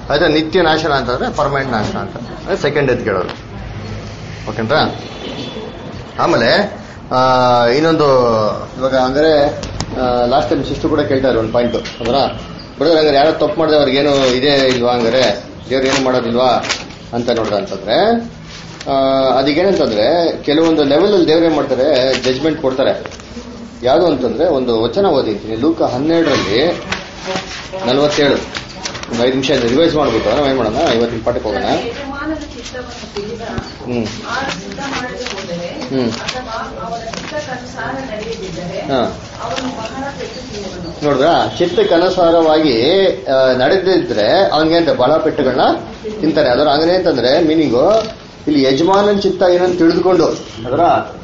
ಅದೇ ನಿತ್ಯ ನಾಶನ ಅಂತಂದ್ರೆ ಪರ್ಮನೆಂಟ್ ನಾಶ ಅಂತ ಸೆಕೆಂಡ್ ಎತ್ ಕೇಳೋದು ಓಕೆಂಟ್ರಾ ಆಮೇಲೆ ಆ, ಇನ್ನೊಂದು ಇವಾಗ ಅಂದ್ರೆ ಲಾಸ್ಟ್ ಟೈಮ್ ಸಿಸ್ಟರ್ ಕೂಡ ಕೇಳ್ತಾರೆ ಒಂದು ಪಾಯಿಂಟ್ ಅಂದ್ರ ಬ್ರದರ್ ಹಂಗಾರೆ ಯಾರೋ ತಪ್ಪು ಮಾಡಿದ್ರೆ ಅವ್ರಿಗೇನು ಇದೇ ಇಲ್ವಾ ಹಂಗಾರೆ ದೇವ್ರು ಏನು ಮಾಡೋದಿಲ್ವಾ ಅಂತ ನೋಡ್ದ ಅಂತಂದ್ರೆ ಆ, ಅದಕ್ಕೇನಂತಂದ್ರೆ ಕೆಲವೊಂದು ಲೆವೆಲ್ ಅಲ್ಲಿ ದೇವ್ರು ಏನ್ ಮಾಡ್ತಾರೆ ಜಜ್ಮೆಂಟ್ ಕೊಡ್ತಾರೆ ಯಾವುದು ಅಂತಂದ್ರೆ ಒಂದು ವಚನ ಓದಿರ್ತೀನಿ ಲೂಕ ಹನ್ನೆರಡರಲ್ಲಿ ನಲವತ್ತೇಳು ಒಂದು ಐದು ನಿಮಿಷ ರಿವೈಸ್ ಮಾಡ್ಬಿಟ್ಟು ನಾವು ಏನ್ ಮಾಡೋಣ ಇವತ್ತಿನ ಪಾಠಕ್ಕೆ ಹೋಗೋಣ ಯಜಮಾನನ ಚಿತ್ತವನ್ನು ತಿಳಿದ ಹ್ಮ್ ಆ ಸಿದ್ಧ ಮಾಡದೆ ಹೋದರೆ ಹ್ಮ್. ಅಥವಾ ಅವನ ಚಿತ್ತಕ್ಕನುಸಾರ ನಡೆಯದಿದ್ದರೆ ಹಾ ಅವನು ಬಹಳ ಪೆಟ್ಟು ತಿನ್ನುವನು ನೋಡಿದ್ರ ಚಿತ್ತಕ್ಕನುಸಾರವಾಗಿ ಆ, ನಡೆದಿದ್ರೆ ಅವನಿಗೆ ಅಂತ ಬಲ ಪೆಟ್ಟುಗಳನ್ನ ತಿಂತಾರೆ ಅದರ ಹಂಗನೆ ಅಂತಂದ್ರೆ ಮೀನಿಂಗು ಇಲ್ಲಿ ಯಜಮಾನನ್ ಚಿತ್ತ ಏನಂತ ತಿಳಿದುಕೊಂಡು ಅದರ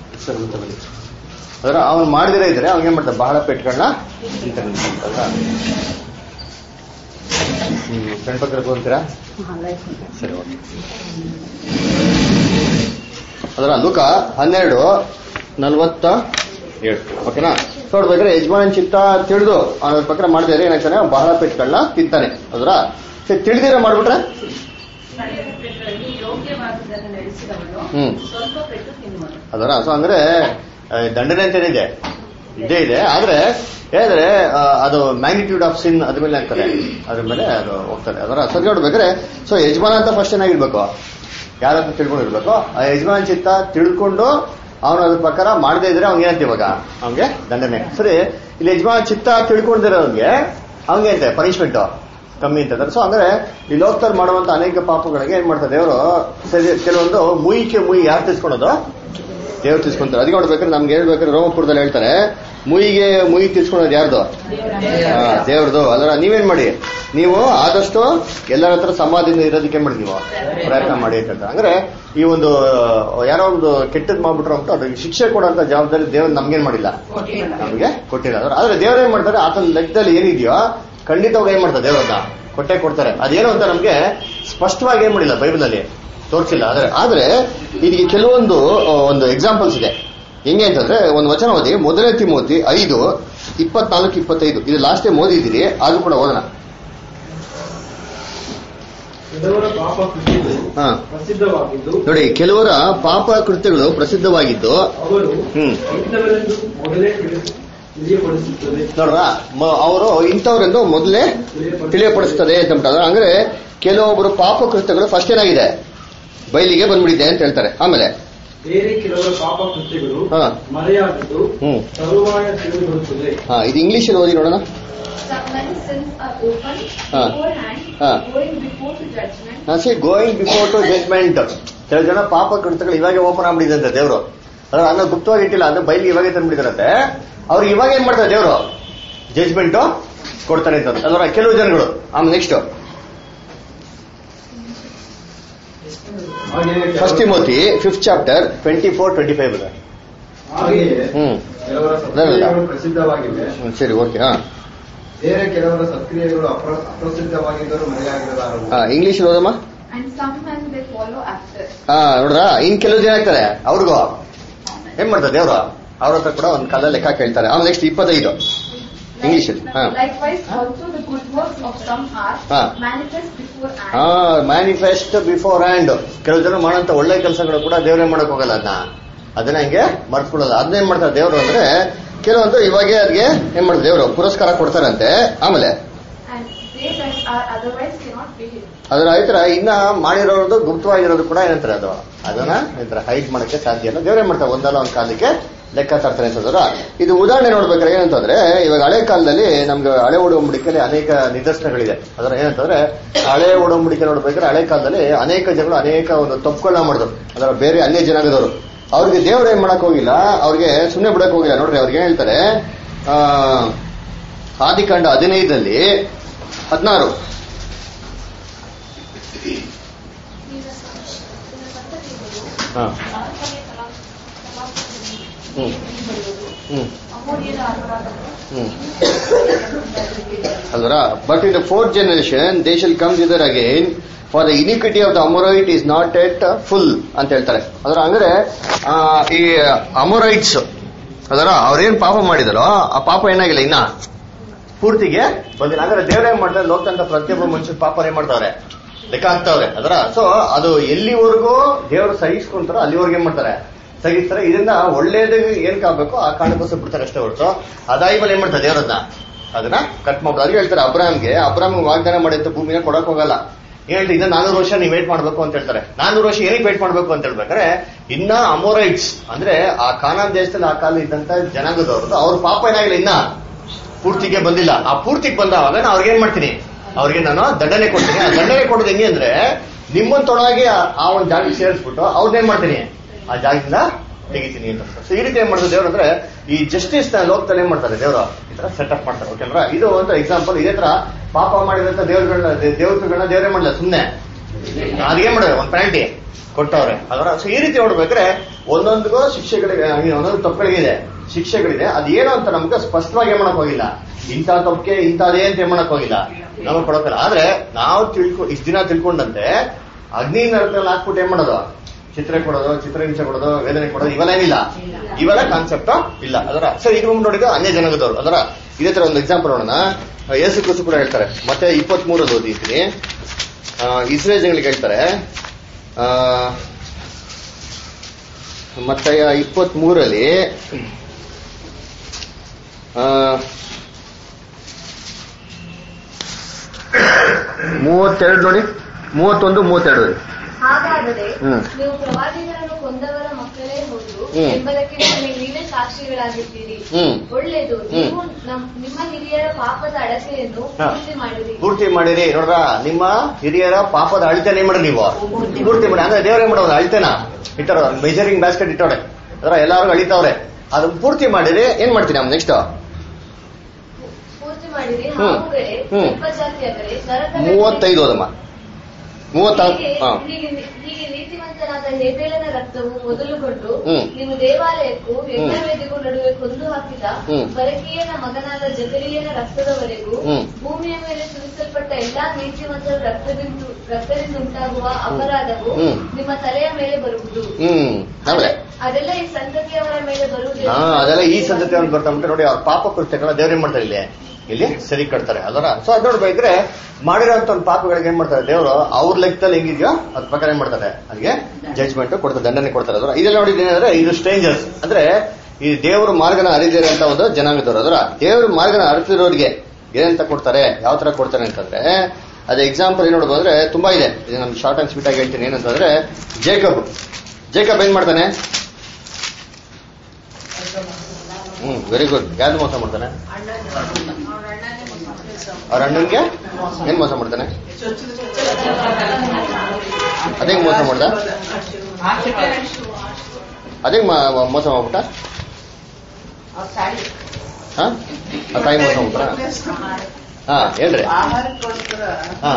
ಅದರ ಅವನು ಮಾಡದಿರೇ ಇದ್ರೆ ಅವ್ನಿಗೆ ಮಾಡ್ತಾರೆ ಬಹಳ ಪೆಟ್ಟುಗಳನ್ನ ತಿಂತಾನೆ ಅಲ್ವಾ? ಹ್ಮ್ ಫ್ರೆಂಡ್ ಪಕ್ಕ ಹೋಗ್ತೀರಾ ಸರಿ ಓಕೆ ಅದರ ಲುಕ ಹನ್ನೆರಡು ನಲ್ವತ್ತ ಏಳು ಓಕೆನಾ ನೋಡ್ಬೇಕಾದ್ರೆ ಯಜಮಾನನ್ ಚಿತ್ತ ತಿಳಿದು ಅವನ ಪ್ರಕಾರ ಮಾಡಿದ್ರೆ ಏನಾಗ್ತಾನೆ ಅವ್ನು ಬಹಳ ಪೆಟ್ಗಳನ್ನ ತಿಂತಾನೆ ಅದರ ತಿಳಿದಿರ ಮಾಡ್ಬಿಟ್ರೆ ಕಡೆಯ ಪೆಟ್ಟುಗಳಲ್ಲಿ ಯೋಗ್ಯವಾದುದನ್ನು ನಡೆಸಿದವನು ಹ್ಮ್. ಸ್ವಲ್ಪ ಪೆಟ್ಟು ತಿನ್ನುವನು ಅದರ ಸೊ ಅಂದ್ರೆ ಆ, ದಂಡನೆ ಅಂತೇನಿದೆ ಇದೇ ಇದೆ ಆದ್ರೆ ಹೇಳಿದ್ರೆ ಆ, ಅದು ಮ್ಯಾಗ್ನಿಟ್ಯೂಡ್ ಆಫ್ ಸಿನ್ ಅದ್ರ ಮೇಲೆ ಆಗ್ತದೆ ಅದ್ರ ಮೇಲೆ ಅದು ಹೋಗ್ತದೆ ಅದರ ಸರಿ ನೋಡ್ಬೇಕಾದ್ರೆ ಸೊ ಯಜಮಾನ ಅಂತ ಫಸ್ಟ್ ಏನಾಗಿರ್ಬೇಕು ಯಾರಂತ ತಿಳ್ಕೊಂಡಿರ್ಬೇಕು ಆ ಯಜಮಾನ ಚಿತ್ತ ತಿಳ್ಕೊಂಡು ಅವನು ಅದ್ರ ಪ್ರಕಾರ ಮಾಡದೇ ಇದ್ರೆ ಅವ್ನಿಗೆ ಏನಂತ ಇವಾಗ ಅವ್ನಿಗೆ ದಂಡನೆ ಸರಿ ಇಲ್ಲಿ ಯಜಮಾನ ಚಿತ್ತ ತಿಳ್ಕೊಂಡಿರೋನ್ಗೆ ಅವ್ನಿಗೆ ಅಂತೆ ಪನಿಷ್ಮೆಂಟ್ ಕಮ್ಮಿ ಅಂತಂದ್ರೆ ಸೊ ಅಂದ್ರೆ ಈ ಲೋಕದಲ್ಲಿ ಮಾಡುವಂತ ಅನೇಕ ಪಾಪಗಳಿಗೆ ಏನ್ ಮಾಡ್ತಾರೆ ದೇವರು ಸರಿ ಕೆಲವೊಂದು ಮುಯಿಕೆ ಮುಯಿ ಯಾರು ತಿಳ್ಸ್ಕೊಳೋದು ದೇವ್ರು ತಿಳ್ಸ್ಕೊಂತಾರೆ ಅದಕ್ಕೆ ನೋಡ್ಬೇಕಾದ್ರೆ ನಮ್ಗೆ ಹೇಳ್ಬೇಕಾದ್ರೆ ರೋಮಪುರದಲ್ಲಿ ಹೇಳ್ತಾರೆ ಮುಯಿಗೆ ಮುಯಿ ತಿಳ್ಸ್ಕೊಳೋದು ಯಾರ್ದು ಆ, ದೇವ್ರದು ಅದರ ನೀವೇನ್ ಮಾಡಿ ನೀವು ಆದಷ್ಟು ಎಲ್ಲರ ಹತ್ರ ಸಮಾಧಿಯಿಂದ ಇರೋದಕ್ಕೆ ಏನ್ ಮಾಡಿ ನೀವು ಪ್ರಯತ್ನ ಮಾಡಿ ಅಂತ ಹೇಳ್ತಾರೆ. ಅಂದ್ರೆ ಈ ಒಂದು ಯಾರೋ ಒಂದು ಕೆಟ್ಟದ್ ಮಾಡ್ಬಿಟ್ರು ಅಂತ ಅದಕ್ಕೆ ಶಿಕ್ಷೆ ಕೊಡುವಂತ ಜವಾಬ್ದಾರಿ ದೇವ್ರು ನಮ್ಗೇನ್ ಮಾಡಿಲ್ಲ ನಮ್ಗೆ ಕೊಟ್ಟಿಲ್ಲ ಆದ್ರೆ- ಆದ್ರೆ ದೇವ್ರು ಏನ್ ಮಾಡ್ತಾರೆ ಆತನ ಲೆಕ್ಕದಲ್ಲಿ ಏನಿದೆಯೋ ಖಂಡಿತವಾಗಿ ಏನ್ ಮಾಡ್ತಾರೆ ದೇವ್ರನ್ನ ಕೊಟ್ಟೆ ಕೊಡ್ತಾರೆ ಅದೇನು ಅಂತ ನಮ್ಗೆ ಸ್ಪಷ್ಟವಾಗಿ ಏನ್ ಮಾಡಿಲ್ಲ ಬೈಬಲ್ ಅಲ್ಲಿ ತೋರಿಸಿಲ್ಲ ಆದ್ರೆ ಆದ್ರೆ ಇದಕ್ಕೆ ಕೆಲವೊಂದು ಆ, ಒಂದು ಎಕ್ಸಾಂಪಲ್ಸ್ ಇದೆ ಹೆಂಗೆ ಅಂತಂದ್ರೆ ಒಂದು ವಚನ ಓದಿ ಮೊದಲನೇ ತಿಮೋತಿ ಐದು ಇಪ್ಪತ್ನಾಲ್ಕು ಇಪ್ಪತ್ತೈದು ಇದು ಲಾಸ್ಟ್ ಟೈಮ್ ಓದಿದ್ದೀರಿ ಆದ್ರೂ ಕೂಡ ಓದೋಣ ಕೆಲವರ ಪಾಪ ಕೃತ್ಯಗಳು ಹಾ ಪ್ರಸಿದ್ಧವಾಗಿದ್ದು ನೋಡಿ ಕೆಲವರ ಪಾಪ ಕೃತ್ಯಗಳು ಪ್ರಸಿದ್ಧವಾಗಿದ್ದು ಅವರು ಹ್ಮ್ ಇಂಥವರೆಂದು ಮೊದಲೇ ತಿಳಿ- ತಿಳಿಯಪಡಿಸುತ್ತದೆ ನೋಡ್ರ ಅವರು ಇಂಥವ್ರೆಂದು ಮೊದಲೇ ತಿಳಿಯಪಡಿಸ್ತದೆ ಅಂತ ಅಂದ್ಬಿಟ್ಟು ಅಂದ್ರೆ ಕೆಲವೊಬ್ಬರು ಪಾಪ ಕೃತ್ಯಗಳು ಫಸ್ಟ್ ಏನಾಗಿದೆ ಬಯಲಿಗೆ ಬಂದ್ಬಿಟ್ಟಿದೆ ಅಂತ ಹೇಳ್ತಾರೆ ಆಮೇಲೆ ಬೇರೆ ಕೆಲವರ ಪಾಪ ಕೃತ್ಯಗಳು ಹಾ. ಮರೆಯಾಗಿದ್ದು ಹ್ಮ್ ತರುವಾಯ ತಿಳಿದು ಬರುತ್ತದೆ ಹಾ ಇದು ಇಂಗ್ಲಿಷ್ ಅಲ್ಲಿ ಓದಿ ನೋಡೋಣ Some many sins are open Ah. beforehand, Ah. going before to judgment. See going before to judgment ಕೆಲವು ಜನ ಪಾಪ ಕೃತ್ಯಗಳು ಇವಾಗ ಓಪನ್ ಆಗ್ಬಿಟ್ಟಿದೆ ಅಂತ ದೇವರು ಅದ್ರ ಅನ್ನ ಗುಪ್ತವಾಗಿ ಇಟ್ಟಿಲ್ಲ ಅಂದ್ರೆ ಬೈಲಿಗೆ ಇವಾಗೆ ತಂದ್ಬಿಟ್ಟಿದಾರಂತೆ ಅವ್ರು ಇವಾಗ ಏನ್ ಮಾಡ್ತಾರೆ ದೇವರು ಜಜ್ಮೆಂಟ್ ಕೊಡ್ತಾರೆ ಅಂತ ಅದರ ಕೆಲವು ಜನಗಳು ಆಮೇಲೆ ನೆಕ್ಸ್ಟ್ ಹಾಗೆಯೇ first Timothy fifth chapter twenty four twenty five ಹಾಗೆಯೇ ಹ್ಮ್ ಕೆಲವರ ಸತ್ಕ್ರಿಯೆಗಳು ಪ್ರಸಿದ್ಧವಾಗಿವೆ ಹ್ಮ್, ಸರಿ ಓಕೆ ಹಾ ಬೇರೆ ಕೆಲವರ ಸತ್ಕ್ರಿಯೆಗಳು ಅಪ್ರ ಅಪ್ರಸಿದ್ಧವಾಗಿದ್ದರೂ ಮರೆಯಾಗಿರಲಾರವು ಇಂಗ್ಲಿಷ್ ಓದಮ್ಮ And some men they follow after. ಹಾ ನೋಡ್ರ ಇನ್ ಕೆಲವು ಜನ ಆಗ್ತಾರೆ ಅವ್ರಿಗೂ ಏನ್ ಮಾಡ್ತಾರೆ ದೇವ್ರು ಅವ್ರ ಹತ್ರ ಕೂಡ ಒಂದು ಕಾಲ ಲೆಕ್ಕ ಕೇಳ್ತಾರೆ ಆಮೇಲೆ ನೆಕ್ಸ್ಟ್ ಇಪ್ಪತ್ತೈದು ಇಂಗ್ಲಿಷ್ ಅಲ್ಲಿ ಹಾ Likewise, also the good works of some are Ah. manifest before and ಹಾ ಮ್ಯಾನಿಫೆಸ್ಟ್ ಬಿಫೋರ್ ಹ್ಯಾಂಡ್ ಕೆಲವು ಜನ ಮಾಡೋಂತ ಒಳ್ಳೆ ಕೆಲಸಗಳು ಕೂಡ ದೇವ್ರೇ ಮಾಡಕ್ ಹೋಗಲ್ಲ ಅದನ್ನ ಅದನ್ನ ಹಿಂಗೆ ಮರ್ತ್ಕೊಳ್ಳಲ್ಲ ಅದನ್ನೇನ್ ಮಾಡ್ತಾರೆ ದೇವ್ರು ಅಂದ್ರೆ ಕೆಲವೊಂದು ಇವಾಗೆ ಅವ್ರಿಗೆ ಏನ್ ಮಾಡ್ತಾರೆ ದೇವ್ರು ಪುರಸ್ಕಾರ ಕೊಡ್ತಾರಂತೆ ಆಮೇಲೆ and they that are otherwise cannot be hidden. ಅದರ ಆಯ್ತರ ಇನ್ನ ಮಾಡಿರೋದು ಗುಪ್ತವಾಗಿರೋದು ಕೂಡ ಏನಂತಾರೆ ಅದು ಅದನ್ನ ಏನಂತಾರೆ ಹೈಡ್ ಮಾಡಕ್ಕೆ ಸಾಧ್ಯ ಇಲ್ಲ ದೇವ್ರೇ ಮಾಡ್ತಾರೆ ಒಂದಲ್ಲ ಒಂದ್ ಕಾಲಕ್ಕೆ ಲೆಕ್ಕ ತರ್ತಾರೆ ಅಂತಂದ್ರ ಇದು ಉದಾಹರಣೆ ನೋಡ್ಬೇಕಾದ್ರೆ ಏನಂತಂದ್ರೆ ಇವಾಗ ಹಳೆ ಕಾಲದಲ್ಲಿ ನಮ್ಗೆ ಹಳೆ ಒಡಂಬಡಿಕೆಯಲ್ಲಿ ಅನೇಕ ನಿದರ್ಶನಗಳಿದೆ ಅದರ ಏನಂತಂದ್ರೆ ಹಳೆ ಒಡಂಬಡಿಕೆ ನೋಡ್ಬೇಕಾದ್ರೆ ಹಳೆ ಕಾಲದಲ್ಲಿ ಅನೇಕ ಜನಗಳು ಅನೇಕ ಒಂದು ತಪ್ಪುಗಳನ್ನ ಮಾಡಿದ್ರು ಅದರ ಬೇರೆ ಅನ್ಯ ಜನಾಂಗದವರು ಅವ್ರಿಗೆ ದೇವ್ರು ಏನ್ ಮಾಡಕ್ ಹೋಗಿಲ್ಲ ಅವ್ರಿಗೆ ಸುಮ್ಮನೆ ಬಿಡಕ್ ಹೋಗಿಲ್ಲ ನೋಡ್ರಿ ಅವ್ರಿಗೆ ಏನ್ ಹೇಳ್ತಾರೆ ಆ ಆದಿಕಾಂಡ ಹದಿನೈದರಲ್ಲಿ ಹದಿನಾರು ಹಾ ಹ್ಮ್ ಹ್ಮ್ ಹ್ಮ್ ಅಲ್ವರ but in the fourth generation they shall come hither again for the iniquity of the Amorite is not yet full ಅಂತ ಹೇಳ್ತಾರೆ ಅದರ ಅಂದ್ರೆ ಆ, ಈ ಅಮೊರೈಟ್ಸ್ ಅದರ ಅವ್ರೇನ್ ಪಾಪ ಮಾಡಿದರೋ ಆ ಪಾಪ ಏನಾಗಿಲ್ಲ ಇನ್ನ ಪೂರ್ತಿಗೆ ಬಂದಿಲ್ಲ ಅಂದ್ರೆ ದೇವ್ರ ಏನ್ ಮಾಡ್ತಾರೆ ಲೋಕದಂತ ಪ್ರತಿಯೊಬ್ಬ ಮನುಷ್ಯ ಪಾಪ ಏನ್ ಮಾಡ್ತಾವ್ರೆ ಲೆಕ್ಕ ಹಾಕ್ತಾವ್ರೆ ಅದರ ಸೊ ಅದು ಎಲ್ಲಿವರೆಗೂ ದೇವರು ಸಹಿಸ್ಕೊಂತಾರೋ ಅಲ್ಲಿವರೆಗೆ ಏನ್ ಮಾಡ್ತಾರೆ ಸಹಿಸ್ತಾರೆ ಇದರಿಂದ ಒಳ್ಳೇದು ಏನ್ ಕಾಗ್ಬೇಕು ಆ ಕಾರಣಕ್ಕೋಸ್ಕರ ಬಿಡ್ತಾರೆ ಅಷ್ಟೇ ಹೊರತು ಅದಾಗಿ ಮೇಲೆ ಏನ್ ಮಾಡ್ತಾರೆ ದೇವರನ್ನ ಅದನ್ನ ಕಟ್ ಮಾಡ್ಬೋದು ಅದಕ್ಕೆ ಹೇಳ್ತಾರೆ ಅಬ್ರಾಮ್ಗೆ ಅಬ್ರಾಮ್ ವಾಗ್ದಾನ ಮಾಡಿದಂತ ಭೂಮಿನ ಕೊಡಕ್ ಹೋಗಲ್ಲ ಏನ್ ಹೇಳ್ತಾರೆ ಇನ್ನ ನಾನೂರು ವರ್ಷ ನೀವು ವೇಟ್ ಮಾಡ್ಬೇಕು ಅಂತ ಹೇಳ್ತಾರೆ ನಾನೂರು ವರ್ಷ ಏನಕ್ಕೆ ವೇಟ್ ಮಾಡ್ಬೇಕು ಅಂತ ಹೇಳ್ಬೇಕಾದ್ರೆ ಇನ್ನ ಅಮೋರೈಟ್ಸ್ ಅಂದ್ರೆ ಆ ಕಾನಾನ್ ದೇಶದಲ್ಲಿ ಆ ಕಾಲ ಇದ್ದಂತ ಜನಾಂಗದವ್ರದ್ದು ಅವ್ರ ಪಾಪ ಏನಾಗಿಲ್ಲ ಇನ್ನ ಪೂರ್ತಿಗೆ ಬಂದಿಲ್ಲ ಆ ಪೂರ್ತಿಗೆ ಬಂದಾಗ ನಾನು ಅವ್ರಿಗೆ ಏನ್ ಮಾಡ್ತೀನಿ ಅವ್ರಿಗೆ ನಾನು ದಂಡನೆ ಕೊಡ್ತೀನಿ ಆ ದಂಡನೆ ಕೊಡೋದು ಹೆಂಗೆ ಅಂದ್ರೆ ನಿಮ್ಮಂತೊಳಗೆ ಆ- ಆ ಒಂದು ಜಾಗಕ್ಕೆ ಸೇರಿಸ್ಬಿಟ್ಟು ಅವ್ರನ್ನೇನ್ ಮಾಡ್ತೀನಿ ಆ ಜಾಗದಿಂದ ತೆಗಿತೀನಿ ಅಂತ ಸೊ ಈ ರೀತಿ ಏನ್ ಮಾಡ್ತಾರೆ ದೇವ್ರು ಅಂದ್ರೆ ಈ ಜಸ್ಟಿಸ್ ನ ಲೋಕದಲ್ಲಿ ಏನ್ ಮಾಡ್ತಾರೆ ದೇವರು ಈ ತರ ಸೆಟಪ್ ಮಾಡ್ತಾರೆ ಓಕೆಲ್ರ ಇದು ಒಂದು ಎಕ್ಸಾಂಪಲ್ ಇದೇ ತರ ಪಾಪ ಮಾಡಿದಂತ ದೇವ್ರಗಳನ್ನ ದೇವತೆಗಳನ್ನ ದೇವರೇ ಮಾಡಲ್ಲ ಸುಮ್ನೆ ಅದೇನ್ ಮಾಡಿದ್ರೆ ಒಂದು ಪೆನಾಲ್ಟಿ ಕೊಟ್ಟವ್ರೆ ಅದರ ಸೊ ಈ ರೀತಿ ನೋಡ್ಬೇಕಾದ್ರೆ ಒಂದೊಂದಿಗೂ ಶಿಕ್ಷೆಗಳಿಗೆ I mean, ಒಂದೊಂದು ತಪ್ಪುಗಳಿಗೆ ಇದೆ ಶಿಕ್ಷೆಗಳಿದೆ ಅದೇನು ಅಂತ ನಮ್ಗೆ ಸ್ಪಷ್ಟವಾಗಿ ಏನ್ ಮಾಡಕ್ ಹೋಗಿಲ್ಲ ಇಂಥ ತಪ್ಪಿಗೆ ಇಂಥದೇ ಅಂತ ಏನ್ ಮಾಡಕ್ ಹೋಗಿಲ್ಲ ನಮಗೆ ಕೊಡೋಕಲ್ಲ ಆದ್ರೆ ನಾವು ತಿಳ್ಕೊ ಇಷ್ಟ ದಿನ ತಿಳ್ಕೊಂಡಂತೆ ಅಗ್ನಿ ನರಕದಲ್ಲಿ ಹಾಕ್ಬಿಟ್ಟು ಏನ್ ಮಾಡೋದು ಚಿತ್ರ ಕೊಡೋದು ಚಿತ್ರಹಿಂಸೆ ಕೊಡೋದು ವೇದನೆ ಕೊಡೋದು ಇವೆಲ್ಲ ಏನಿಲ್ಲ ಇವೆಲ್ಲ ಕಾನ್ಸೆಪ್ಟ್ ಇಲ್ಲ ಅದರ ಸರ್ ಈಗ ಮುಂದೆ ನೋಡಿದ್ರೆ ಅನ್ಯ ಜನಾಂಗದವರು ಅದರ ಇದೇ ತರ ಒಂದು ಎಕ್ಸಾಂಪಲ್ ನೋಡೋಣ ಯೇಸು ಕ್ರಿಸ್ತು ಕೂಡ ಹೇಳ್ತಾರೆ ಮತ್ತೆ ಇಪ್ಪತ್ತ್ ಮೂರಲ್ಲಿ ಓದಿದ್ದೀನಿ ಇಸ್ರೇಲ್ ಜನಗಳಿಗೆ ಹೇಳ್ತಾರೆ ಆ, ಮತ್ತೆ ಇಪ್ಪತ್ತ್ ಮೂರಲ್ಲಿ ಮೂವತ್ತೆರಡು ನೋಡಿ ಮೂವತ್ತೊಂದು ಮೂವತ್ತೆರಡು ಹಾಗಾದರೆ ಹ್ಮ್. ನೀವು ಪ್ರವಾದಿಗಳನ್ನು ಕೊಂದವರ ಮಕ್ಕಳೇ ಹೌದು ಹ್ಮ್. ಎಂಬುದಕ್ಕೆ ನಿಮಗೆ ನೀವೇ ಸಾಕ್ಷಿಗಳಾಗಿದ್ದೀರಿ ಹ್ಮ್. ಒಳ್ಳೆಯದು ನೀವು ನಮ್- ನಿಮ್ಮ ಹಿರಿಯರ ಪಾಪದ ಅಳತೆಯನ್ನು ಹಾ. ಪೂರ್ತಿ ಮಾಡಿರಿ ಪೂರ್ತಿ ಮಾಡಿರಿ ನೋಡ್ರ ನಿಮ್ಮ ಹಿರಿಯರ ಪಾಪದ ಅಳತೆನೇ ಮಾಡಿ ನೀವು ಪೂರ್ತಿ ಮಾಡಿ ಅಂದ್ರೆ ದೇವರೇ ಮಾಡೋದು ಅಳತೆನ ಇಟ್ಟಾರ ಮೆಜರಿಂಗ್ ಬ್ಯಾಸ್ಕೆಟ್ ಇಟ್ಟವ್ರೆ ಅದರ ಎಲ್ಲಾರು ಅಳಿತಾವ್ರೆ ಅದನ್ನ ಪೂರ್ತಿ ಮಾಡಿರಿ ಏನ್ ಮಾಡ್ತೀನಿ ನಮ್ಮ ನೆಕ್ಸ್ಟ್ ಪೂರ್ತಿ ಮಾಡಿರಿ ಹ್ಮ್. ಹಾವುಗಳೇ ಹ್ಮ್. ಸರ್ಪಜಾತಿಯಾಗಲಿ ನರಕ ಮೂವತ್ತೈದು ಓದಮ್ಮ ಮೂವತ್ತಾರು ಹೀಗೆ ಹಾ ಹೀಗೆ ಹೀಗೆ ನೀತಿವಂತನಾದ ಹೇಬೇಲನ ರಕ್ತವು ಮೊದಲುಗೊಂಡು ಹ್ಮ್. ನೀವು ದೇವಾಲಯಕ್ಕೂ ಯಜ್ಞವೇದಿಗೂ ನಡುವೆ ಕೊಂದು ಹಾಕಿದ ಹ್ಮ್. ಬರಕೀಯನ ಮಗನಾದ ಜಕರಿಯನ ರಕ್ತದವರೆಗೂ ಹ್ಮ್. ಭೂಮಿಯ ಮೇಲೆ ಸುರಿಸಲ್ಪಟ್ಟ ಎಲ್ಲಾ ನೀತಿವಂತರ ರಕ್ತದಿಂದ ರಕ್ತದಿಂದ ಉಂಟಾಗುವ ಅಪರಾಧವು ಹ್ಮ್. ನಿಮ್ಮ ತಲೆಯ ಮೇಲೆ ಬರುವುದು ಹ್ಮ್ ಆಮೇಲೆ ಅದೆಲ್ಲ ಈ ಸಂತತಿಯವರ ಮೇಲೆ ಬರುವುದು ಹಾ ಅದೆಲ್ಲ ಈ ಸಂದತಿ ಅವ್ರು ಬರ್ತಾ ಬಿಟ್ಟು ನೋಡಿ ಅವ್ರ ಪಾಪ ಕೃತ್ಯಗಳ ದೇವ್ರು ಏನ್ ಮಾಡ್ತಾರೆ ಇಲ್ಲಿ ಇಲ್ಲಿ ಸರಿ ಕಟ್ತಾರೆ ಅದರ ಸೊ ಅದ್ ನೋಡ್ಬೇಕ್ರೆ ಮಾಡಿರೋಂತ ಒಂದು ಪಾಪಗಳಿಗೆ ಏನ್ ಮಾಡ್ತಾರೆ ದೇವರು ಅವ್ರ ಲೆಕ್ಕದಲ್ಲಿ ಹೆಂಗಿದ್ಯೋ ಅದ್ ಪ್ರಕಾರ ಏನ್ ಮಾಡ್ತಾರೆ ಅದಕ್ಕೆ ಜಜ್ಮೆಂಟ್ ಕೊಡ್ತಾರೆ ದಂಡನೆ ಕೊಡ್ತಾರೆ ಅದರ ಇದೆಲ್ಲ ನೋಡಿದ್ರೆ ಏನಂದ್ರೆ ಇದು ಸ್ಟ್ರೇಂಜರ್ಸ್ ಅಂದ್ರೆ ಈ ದೇವ್ರ ಮಾರ್ಗನ ಅರಿದಿರೋ ಅಂತ ಒಂದು ಜನಾಂಗದವರು ಅದರ ದೇವ್ರ ಮಾರ್ಗನ ಅರಿತಿರೋರಿಗೆ ಏನಂತ ಕೊಡ್ತಾರೆ ಯಾವ ತರ ಕೊಡ್ತಾರೆ ಅಂತಂದ್ರೆ ಅದೇ ಎಕ್ಸಾಂಪಲ್ ಏನ್ ನೋಡ್ಬೋದು ಅಂದ್ರೆ ತುಂಬಾ ಇದೆ ಇದು ನಮ್ಗೆ ಶಾರ್ಟ್ ಅಂಡ್ ಸ್ವೀಟ್ ಆಗಿ ಹೇಳ್ತೀನಿ ಏನಂತಂದ್ರೆ ಜೇಕಬ್ ಜೇಕಬ್ ಏನ್ ಮಾಡ್ತಾನೆ ಹ್ಮ್ ವೆರಿ ಗುಡ್ ಯಾವ್ದು ಮೋಸ ಮಾಡ್ತಾನೆ ಅವ್ರ ಅಣ್ಣನ್ಗೆ ಏನ್ ಮೋಸ ಮಾಡ್ತಾನೆ ಅದೇ ಮೋಸ ಮಾಡ್ದ ಅದೇ ಮೋಸ ಮಾಡ್ಬಿಟ್ಟ ಹಾ ಆ ತಾಯಿ ಮೋಸ ಮಾಡ್ಬಿಟ್ರ ಹಾ ಹೇಳ್ರಿ ಆಹಾರಕ್ಕೋಸ್ಕರ ಹಾ.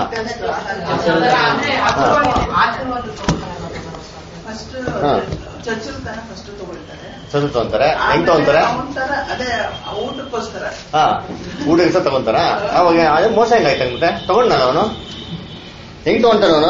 ಫಸ್ಟ್ ಹಾ. ಚಚ್ಚಲ್ತನ ಫಸ್ಟ್ ತಗೊಳ್ತಾರೆ ಸತು ತಗೊಂತಾರೆ ಹೆಂಗ್ ತಗೊಂತಾರೆ ಒಂಥರ ಅದೇ ಊಟಕ್ಕೋಸ್ಕರ ಹಾ ಊಟಕ್ಕೆ ಸಹ ತಗೊಂತಾರ ಅವಾಗ ಅದೇ ಮೋಸ ಹೆಂಗಾಯ್ತು ಮತ್ತೆ ತಗೊಂಡಲ್ಲ ಅವನು ಹೆಂಗ್ ತಗೊಂತಾನ ಅವನು